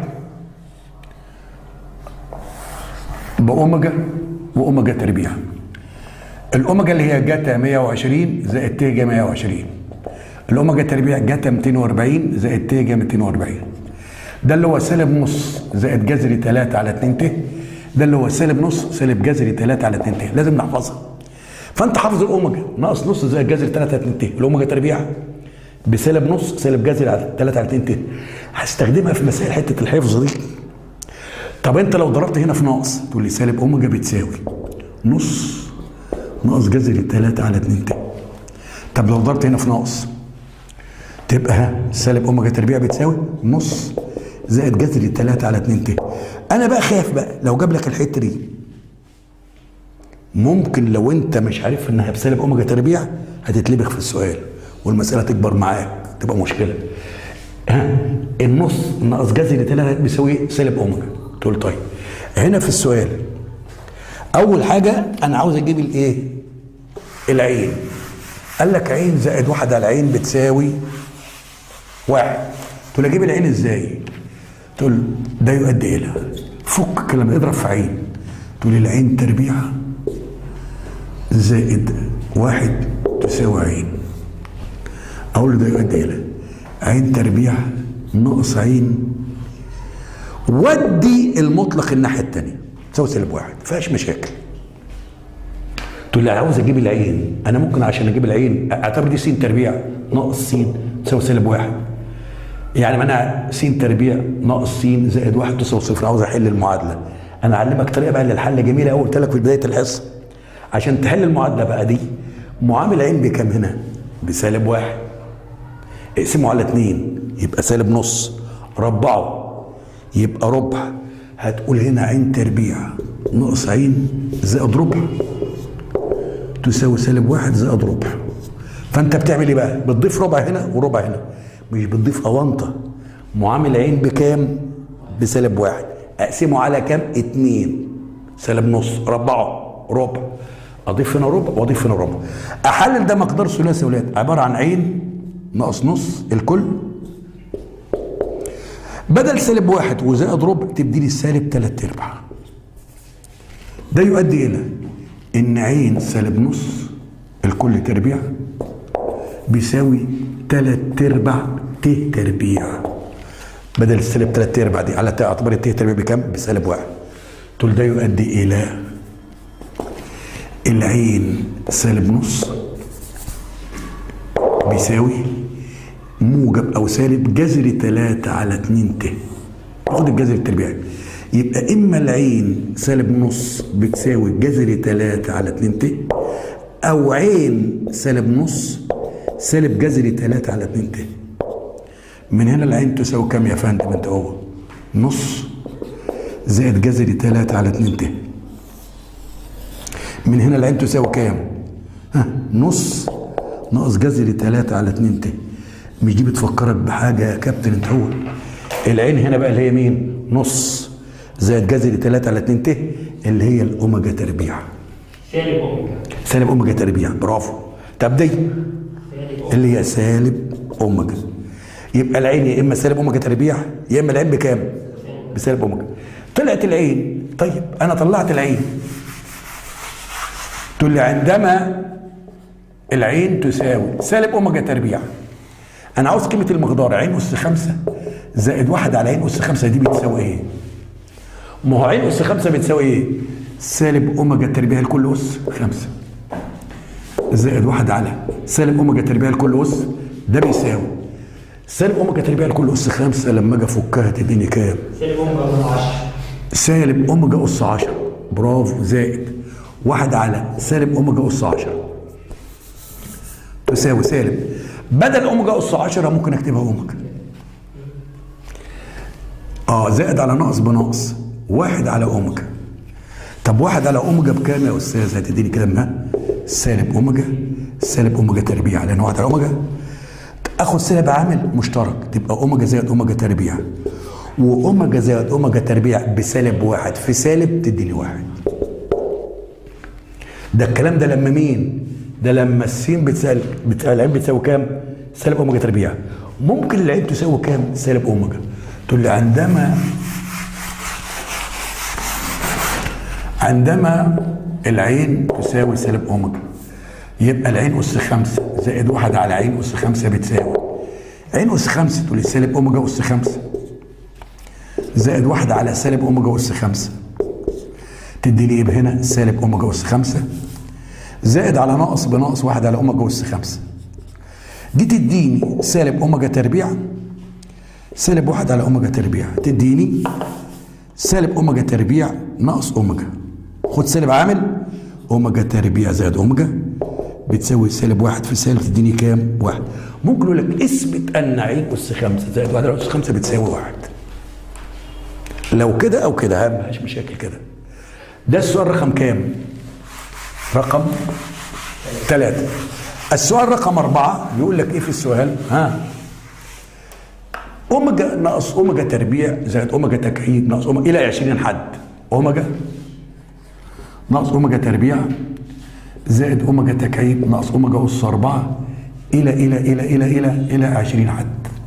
باوميجا واوميجا تربيع الاوميجا اللي هي جاتا 120 زائد ت جا 120 الاوميجا تربيع جاتا 240 زائد ت جا 240 ده اللي هو سالب نص زائد جذر 3 على 2 ت ده اللي هو سالب نص سالب جذر 3 على 2 ت لازم نحفظها فانت حافظ الاوميجا ناقص نص زائد جذر 3 على 2 ت الاوميجا تربيع بسالب نص سالب جذر على 3 على 2 ت هستخدمها في مسائل حته الحفظ دي طب انت لو ضربت هنا في ناقص تقول لي سالب اوميجا بتساوي نص ناقص جذر 3 على 2 ت طب لو ضربت هنا في ناقص تبقى ها سالب اوميجا تربيع بتساوي نص زائد جذر 3 على 2 ت انا بقى خايف بقى لو جاب لك الحته دي ممكن لو انت مش عارف انها بسالب اوميجا تربيع هتتلبخ في السؤال والمساله تكبر معاك تبقى مشكله ها النص ناقص جذر 3 بيساوي سالب اوميجا تقول طيب هنا في السؤال اول حاجه انا عاوز اجيب الايه العين قال لك عين زائد واحد على عين بتساوي واحد تقول اجيب العين ازاي تقول ده يؤدي الى فك كلام اضرب في عين تقول العين تربيع زائد واحد تساوي عين اقول له ده يؤدي الى عين تربيع ناقص عين ودي المطلق الناحيه الثانيه تساوي سالب واحد فيهاش مشاكل تقول لي عاوز اجيب العين انا ممكن عشان اجيب العين اعتبر دي س تربيع ناقص س تساوي سالب واحد يعني ما انا س تربيع ناقص س زائد واحد تساوي صفر عاوز احل المعادله انا اعلمك طريقه بقى للحل جميله قوي قلت لك في بدايه الحصه عشان تحل المعادله بقى دي معامل عين بكام هنا؟ بسالب واحد اقسمه على اتنين يبقى سالب نص ربعه يبقى ربع هتقول هنا عين تربيع ناقص عين زائد ربع تساوي سالب واحد زائد ربع فانت بتعمل ايه بقى؟ بتضيف ربع هنا وربع هنا مش بتضيف اونطه معامل عين بكام؟ بسالب واحد اقسمه على كام؟ اتنين سالب نص ربعه ربع اضيف هنا ربع واضيف هنا ربع احلل ده مقدار ثلاثي ولاد عباره عن عين ناقص نص الكل بدل سالب واحد وزائد ربع تدي لي سالب تلات ارباع ده يؤدي الى ان عين سالب نص الكل تربيع بيساوي تلات ارباع ت تربيع بدل السالب تلات ارباع دي على اعتبار الت تربيع بكام؟ بسالب واحد تقول ده يؤدي الى العين سالب نص بيساوي موجب او سالب جذر 3 على 2 ت خد الجذر التربيعي يبقى اما العين سالب نص بتساوي جذر 3 على 2 ت او عين سالب نص سالب جذر 3 على 2 ت من هنا العين تساوي كام يا فندم انت هو نص زائد جذر 3 على 2 ت من هنا العين تساوي كام؟ ها نص ناقص جذر 3 على 2 ت مش دي بتفكرك بحاجه يا كابتن انت هو العين هنا بقى اللي هي مين؟ نص زائد جذر 3 على 2 ت اللي هي الاوميجا تربيع سالب اوميجا سالب اوميجا تربيع برافو طب دي سالب اوميجا اللي هي سالب اوميجا يبقى العين يا اما سالب اوميجا تربيع يا اما العين بكام؟ بسالب اوميجا طلعت العين طيب انا طلعت العين تقول لي عندما العين تساوي سالب اوميجا تربيع انا عاوز قيمه المقدار عين اس خمسة زائد واحد على عين اس خمسة دي بتساوي ايه؟ ما هو عين اس خمسة بتساوي ايه؟ سالب اوميجا تربيع لكل اس خمسة زائد واحد على سالب اوميجا تربيع لكل اس ده بيساوي سالب اوميجا تربيع لكل اس خمسة لما اجي افكها تديني كام؟ سالب اوميجا من 10 سالب اوميجا اس 10 برافو زائد واحد على سالب اوميجا اس 10 تساوي سالب بدل اوميجا اس 10 ممكن اكتبها اوميجا اه زائد على ناقص بناقص واحد على اوميجا طب واحد على اوميجا بكام يا استاذ هتديني كده ما سالب اوميجا سالب اوميجا تربيع لان واحد على اوميجا اخد سالب عامل مشترك تبقى اوميجا زائد اوميجا تربيع واوميجا زائد اوميجا تربيع بسالب واحد في سالب تديني واحد ده الكلام ده لما مين؟ ده لما السين بتساوي بتاع العين بتساوي كام؟ سالب اوميجا تربيع ممكن العين تساوي كام؟ سالب اوميجا تقول لي عندما عندما العين تساوي سالب اوميجا يبقى العين اس خمسة زائد واحد على عين اس خمسة بتساوي عين اس خمسة تقول لي سالب اوميجا اس خمسة زائد واحد على سالب اوميجا اس خمسة تديني ايه هنا سالب اوميجا اس خمسة زائد على ناقص بناقص واحد على اوميجا اس خمسة دي تديني سالب اوميجا تربيع سالب واحد على اوميجا تربيع تديني سالب اوميجا تربيع ناقص اوميجا خد سالب عامل اوميجا تربيع زائد اوميجا بتساوي سالب واحد في سالب تديني كام؟ واحد ممكن يقول لك اثبت ان عين اس خمسة زائد واحد على اس خمسة بتساوي واحد لو كده او كده ها مفيش مشاكل كده ده السؤال رقم كام؟ رقم ثلاثة السؤال رقم أربعة بيقول لك إيه في السؤال؟ ها أوميجا ناقص أوميجا تربيع زائد أوميجا تكعيب ناقص أوميجا إلى 20 حد أوميجا ناقص أوميجا تربيع زائد أوميجا تكعيب ناقص أوميجا أس 4 إلى إلى إلى إلى إلى إلى 20 حد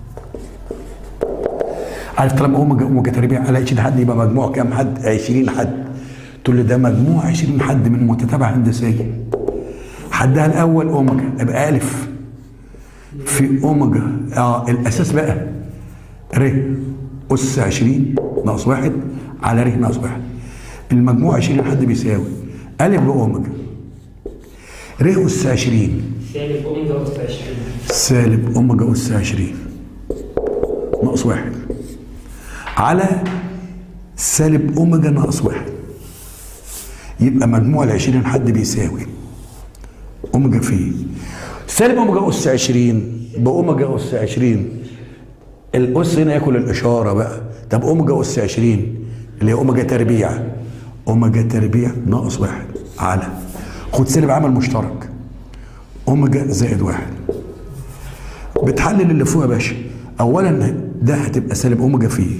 عارف طالما اوميجا اوميجا تربيع على 20 حد يبقى مجموع كام حد 20 حد تقول لي ده مجموع 20 حد من متتابعه هندسيه حدها الاول اوميجا يبقى الف في اوميجا اه الاساس بقى ر اس 20 ناقص واحد على ر ناقص واحد المجموع 20 لحد بيساوي ا باوميجا ر اس 20 سالب اوميجا اس 20 سالب اوميجا اس 20 ناقص واحد على سالب اوميجا ناقص واحد يبقى مجموع ال 20 حد بيساوي اوميجا في سالب اوميجا اس 20 باوميجا اس 20 الاس هنا ياكل الاشاره بقى طب اوميجا اس 20 اللي هي اوميجا تربيع اوميجا تربيع ناقص واحد على خد سالب عمل مشترك اوميجا زائد واحد بتحلل اللي فوق يا باشا اولا ده هتبقى سالب اوميجا فيه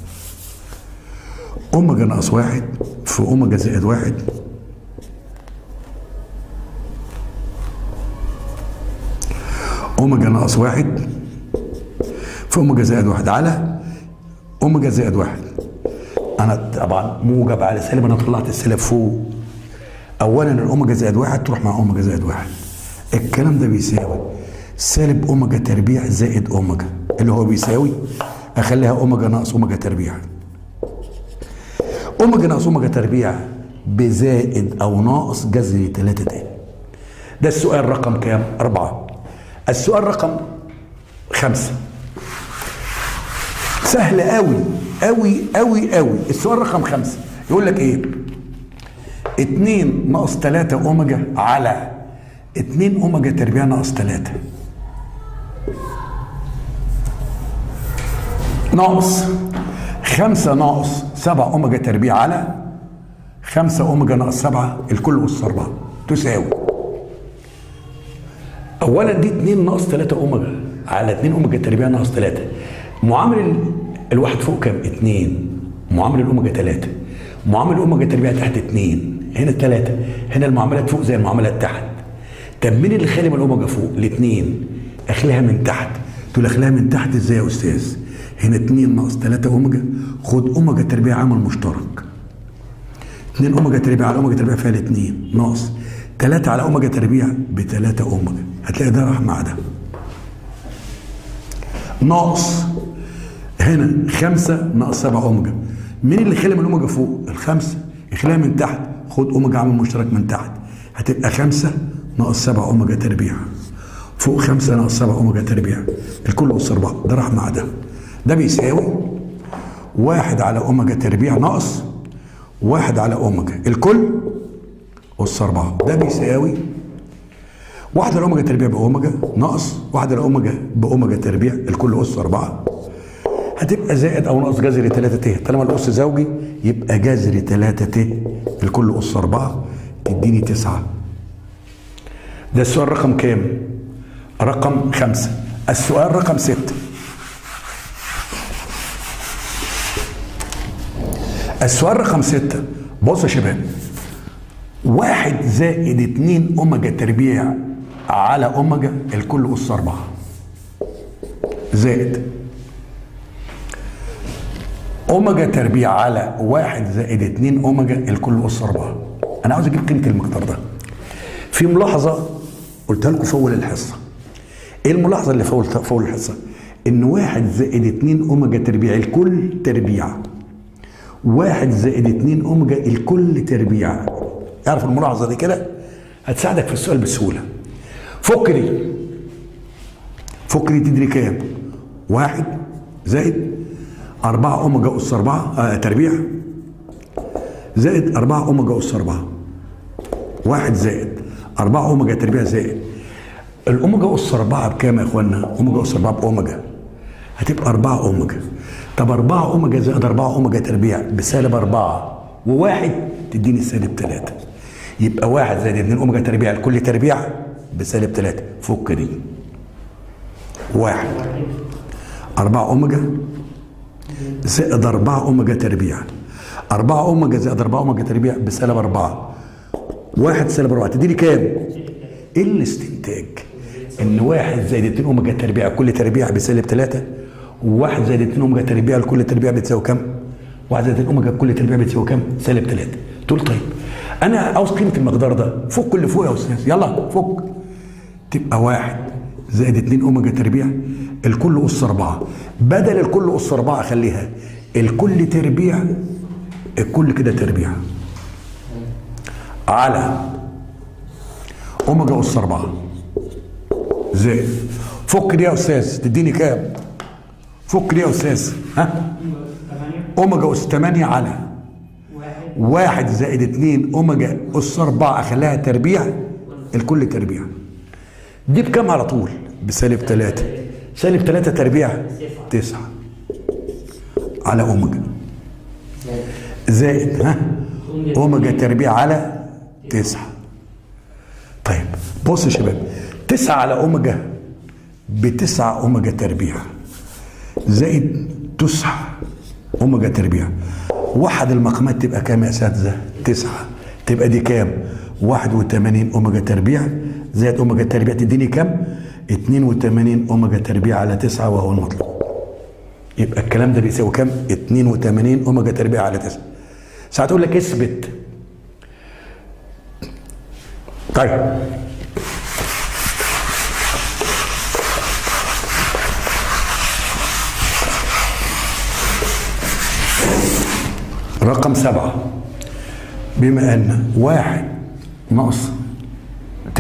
اوميجا ناقص واحد في اوميجا زائد واحد اوميجا ناقص واحد في اوميجا زائد واحد على اوميجا زائد واحد انا طبعا موجب على سالب انا طلعت السالب فوق اولا الاوميجا زائد واحد تروح مع اوميجا زائد واحد الكلام ده بيساوي سالب اوميجا تربيع زائد اوميجا اللي هو بيساوي اخليها اوميجا ناقص اوميجا تربيع اوميجا ناقص اوميجا تربيع بزائد او ناقص جذر 3 تاني ده السؤال رقم كام؟ أربعة السؤال رقم خمسة سهل قوي قوي قوي قوي السؤال رقم خمسة يقول لك ايه 2 ناقص 3 اوميجا على 2 اوميجا تربيع ناقص 3 ناقص 5 ناقص 7 اوميجا تربيع على 5 اوميجا ناقص 7 الكل اس 4 تساوي اولا دي 2 ناقص 3 اوميجا على 2 اوميجا تربيع ناقص 3 معامل ال- الواحد فوق كام 2 معامل الاوميجا 3 معامل الاوميجا تربيع تحت 2 هنا 3 هنا المعاملات فوق زي المعاملات تحت طب مين اللي خالي من الاوميجا فوق الاثنين اخليها من تحت تقول اخليها من تحت ازاي يا استاذ هنا 2 ناقص 3 اوميجا خد اوميجا تربيع عامل مشترك 2 اوميجا تربيع على اوميجا تربيع فيها الاثنين ناقص 3 على اوميجا تربيع ب 3 اوميجا هتلاقي ده راح مع ده ناقص هنا 5 ناقص 7 اوميجا مين اللي خلى من الاوميجا فوق الخمسه يخليها من تحت خد اوميجا عامل مشترك من تحت هتبقى 5 ناقص 7 اوميجا تربيع فوق 5 ناقص 7 اوميجا تربيع الكل اس 4 ده راح مع ده ده بيساوي واحد على اوميجا تربيع ناقص واحد على اوميجا الكل اس 4 ده بيساوي واحد على اوميجا تربيع باوميجا ناقص واحد على اوميجا باوميجا تربيع الكل اس 4 هتبقى زائد او ناقص جذر 3 ت طالما الاس زوجي يبقى جذر 3 ت الكل اس 4 تديني 9 ده السؤال رقم كام؟ رقم خمسة السؤال رقم ستة السؤال رقم ستة بص يا شباب واحد زائد اتنين اوميجا تربيع على اوميجا الكل اس اربعة زائد اوميجا تربيع على واحد زائد اتنين اوميجا الكل اس اربعة انا عاوز اجيب قيمة المقدار ده في ملاحظة قلتها لكم في اول الحصة ايه الملاحظة اللي في اول في اول الحصة ان واحد زائد اتنين اوميجا تربيع الكل تربيع واحد زائد اتنين اوميجا الكل تربيع اعرف الملاحظة دي كده هتساعدك في السؤال بسهولة فك دي فك دي تدري كام واحد زائد أربعة أوميجا أس أربعة آه تربيع زائد أربعة أوميجا أس أربعة واحد زائد أربعة أوميجا تربيع زائد الأوميجا أس أربعة بكام يا إخوانا؟ أوميجا أس أربعة بأوميجا هتبقى أربعة أوميجا طب أربعة أوميجا زائد أربعة أوميجا تربيع بسالب أربعة وواحد تديني سالب ثلاثة يبقى واحد زائد اتنين أوميجا تربيع الكل تربيع بسالب ثلاثة فك دي واحد أربعة أوميجا زائد أربعة أوميجا تربيع أربعة أوميجا زائد أربعة أوميجا تربيع بسالب أربعة واحد سالب أربعة تديني كام؟ إيه الاستنتاج؟ إن واحد زائد اتنين أوميجا تربيع كل تربيع بسالب ثلاثة وواحد زائد اتنين أوميجا تربيع لكل تربيع بتساوي كام؟ واحد زائد اتنين أوميجا كل تربيع بتساوي كام؟ سالب ثلاثة تقول طيب أنا عاوز قيمة المقدار ده فك اللي فوق يا أستاذ يلا فك تبقى واحد زائد 2 اوميجا تربيع الكل اس 4 بدل الكل اس 4 اخليها الكل تربيع الكل كده تربيع على اوميجا اس 4 زائد فك دي يا استاذ تديني كام؟ فك دي يا استاذ ها؟ اوميجا اس 8 على واحد زائد اتنين اوميجا اس 4 اخليها تربيع الكل تربيع دي بكام على طول؟ بسالب 3 سالب 3 تربيع 9 على اوميجا زائد ها اوميجا تربيع على 9 طيب بص يا شباب 9 على اوميجا بتسعة اوميجا تربيع زائد 9 اوميجا تربيع وحد المقامات تبقى كام يا اساتذه؟ 9 تبقى دي كام؟ 81 اوميجا تربيع زائد اوميجا تربيع تديني كام؟ 82 اوميجا تربيع على 9 وهو المطلوب. يبقى الكلام ده بيساوي كام؟ 82 اوميجا تربيع على 9. ساعات تقول لك اثبت. طيب رقم سبعة بما أن واحد ناقص ت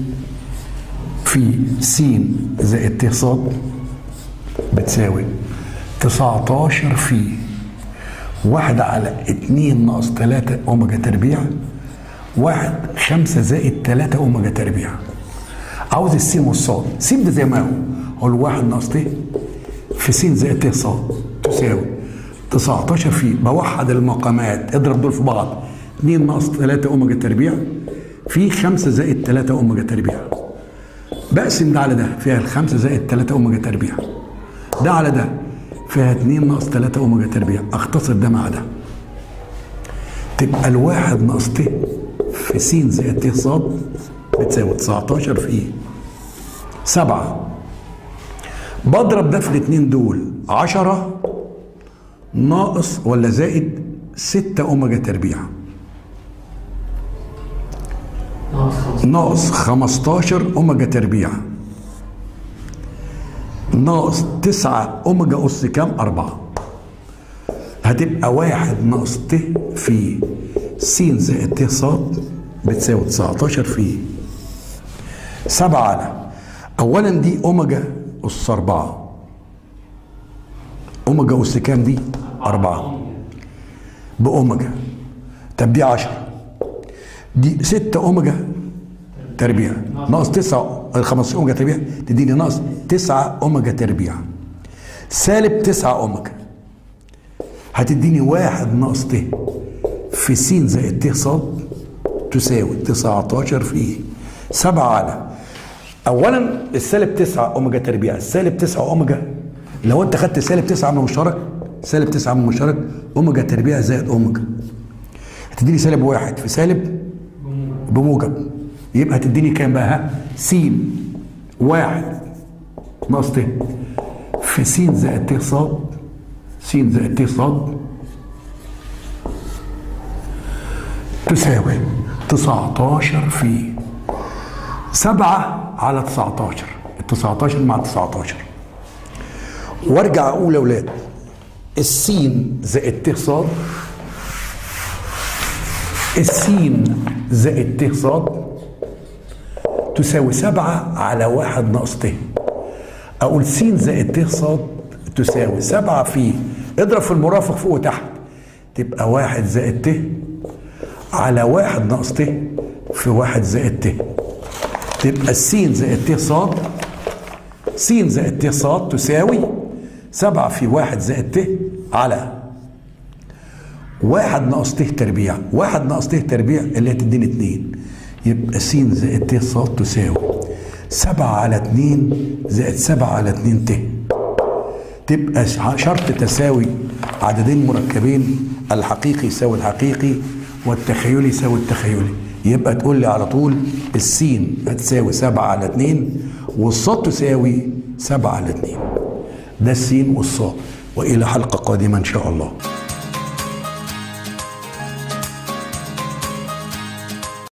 في س زائد ت صاد بتساوي 19 في واحد على اتنين ناقص تلاتة أوميجا تربيع واحد خمسة زائد تلاتة أوميجا تربيع عاوز السين والصاد سين ده زي ما هو هو الواحد ناقص ت في س زائد ت صاد تساوي 19 في بوحد المقامات اضرب دول في بعض 2 ناقص 3 اوميجا تربيع في 5 زائد 3 اوميجا تربيع بقسم ده على ده فيها الخمسة زائد 3 اوميجا تربيع ده على ده فيها 2 ناقص 3 اوميجا تربيع اختصر ده مع ده تبقى الواحد ناقص ت في س زائد ت صاد بتساوي 19 في 7 بضرب ده في الاثنين دول 10 ناقص ولا زائد 6 اوميجا تربيع ناقص 15 اوميجا تربيع ناقص 9 اوميجا اس كام 4 هتبقى واحد ناقص ت في س زائد ت صاد بتساوي 19 في 7 على اولا دي اوميجا اس 4 اوميجا اس كام دي؟ أربعة بأوميجا طب دي 10 دي 6 أوميجا تربيع ناقص 9 15 أوميجا تربيع تديني ناقص 9 أوميجا تربيع سالب 9 أوميجا هتديني واحد ناقص ت في س زائد ت صاد تساوي 19 في 7 على اولا السالب 9 اوميجا تربيع السالب 9 اوميجا لو انت خدت سالب 9 من المشترك سالب 9 من المشترك اوميجا تربيع زائد اوميجا هتديني سالب واحد في سالب بموجب يبقى هتديني كام بقى ها س واحد ناقص ت في س زائد ت صاد س زائد ت صاد تساوي 19 في 7 على 19 ال 19 مع 19 وارجع اقول يا اولاد السين زائد ت صاد السين زائد ت صاد تساوي سبعة على واحد ناقص ت أقول س زائد ت صاد تساوي سبعة في اضرب في المرافق فوق وتحت تبقى واحد زائد ت على واحد ناقص ت في واحد زائد ت تبقى السين زائد ت صاد س زائد ت صاد تساوي سبعة في واحد زائد ت على واحد ناقص ت تربيع واحد ناقص ت تربيع اللي هتديني اتنين يبقى س زائد ت صاد تساوي سبعة على اتنين زائد سبعة على اتنين ت تبقى شرط تساوي عددين مركبين الحقيقي يساوي الحقيقي والتخيلي يساوي التخيلي يبقى تقول لي على طول السين هتساوي سبعة على اتنين والصاد تساوي سبعة على اتنين ده السين والصاد وإلى حلقة قادمة إن شاء الله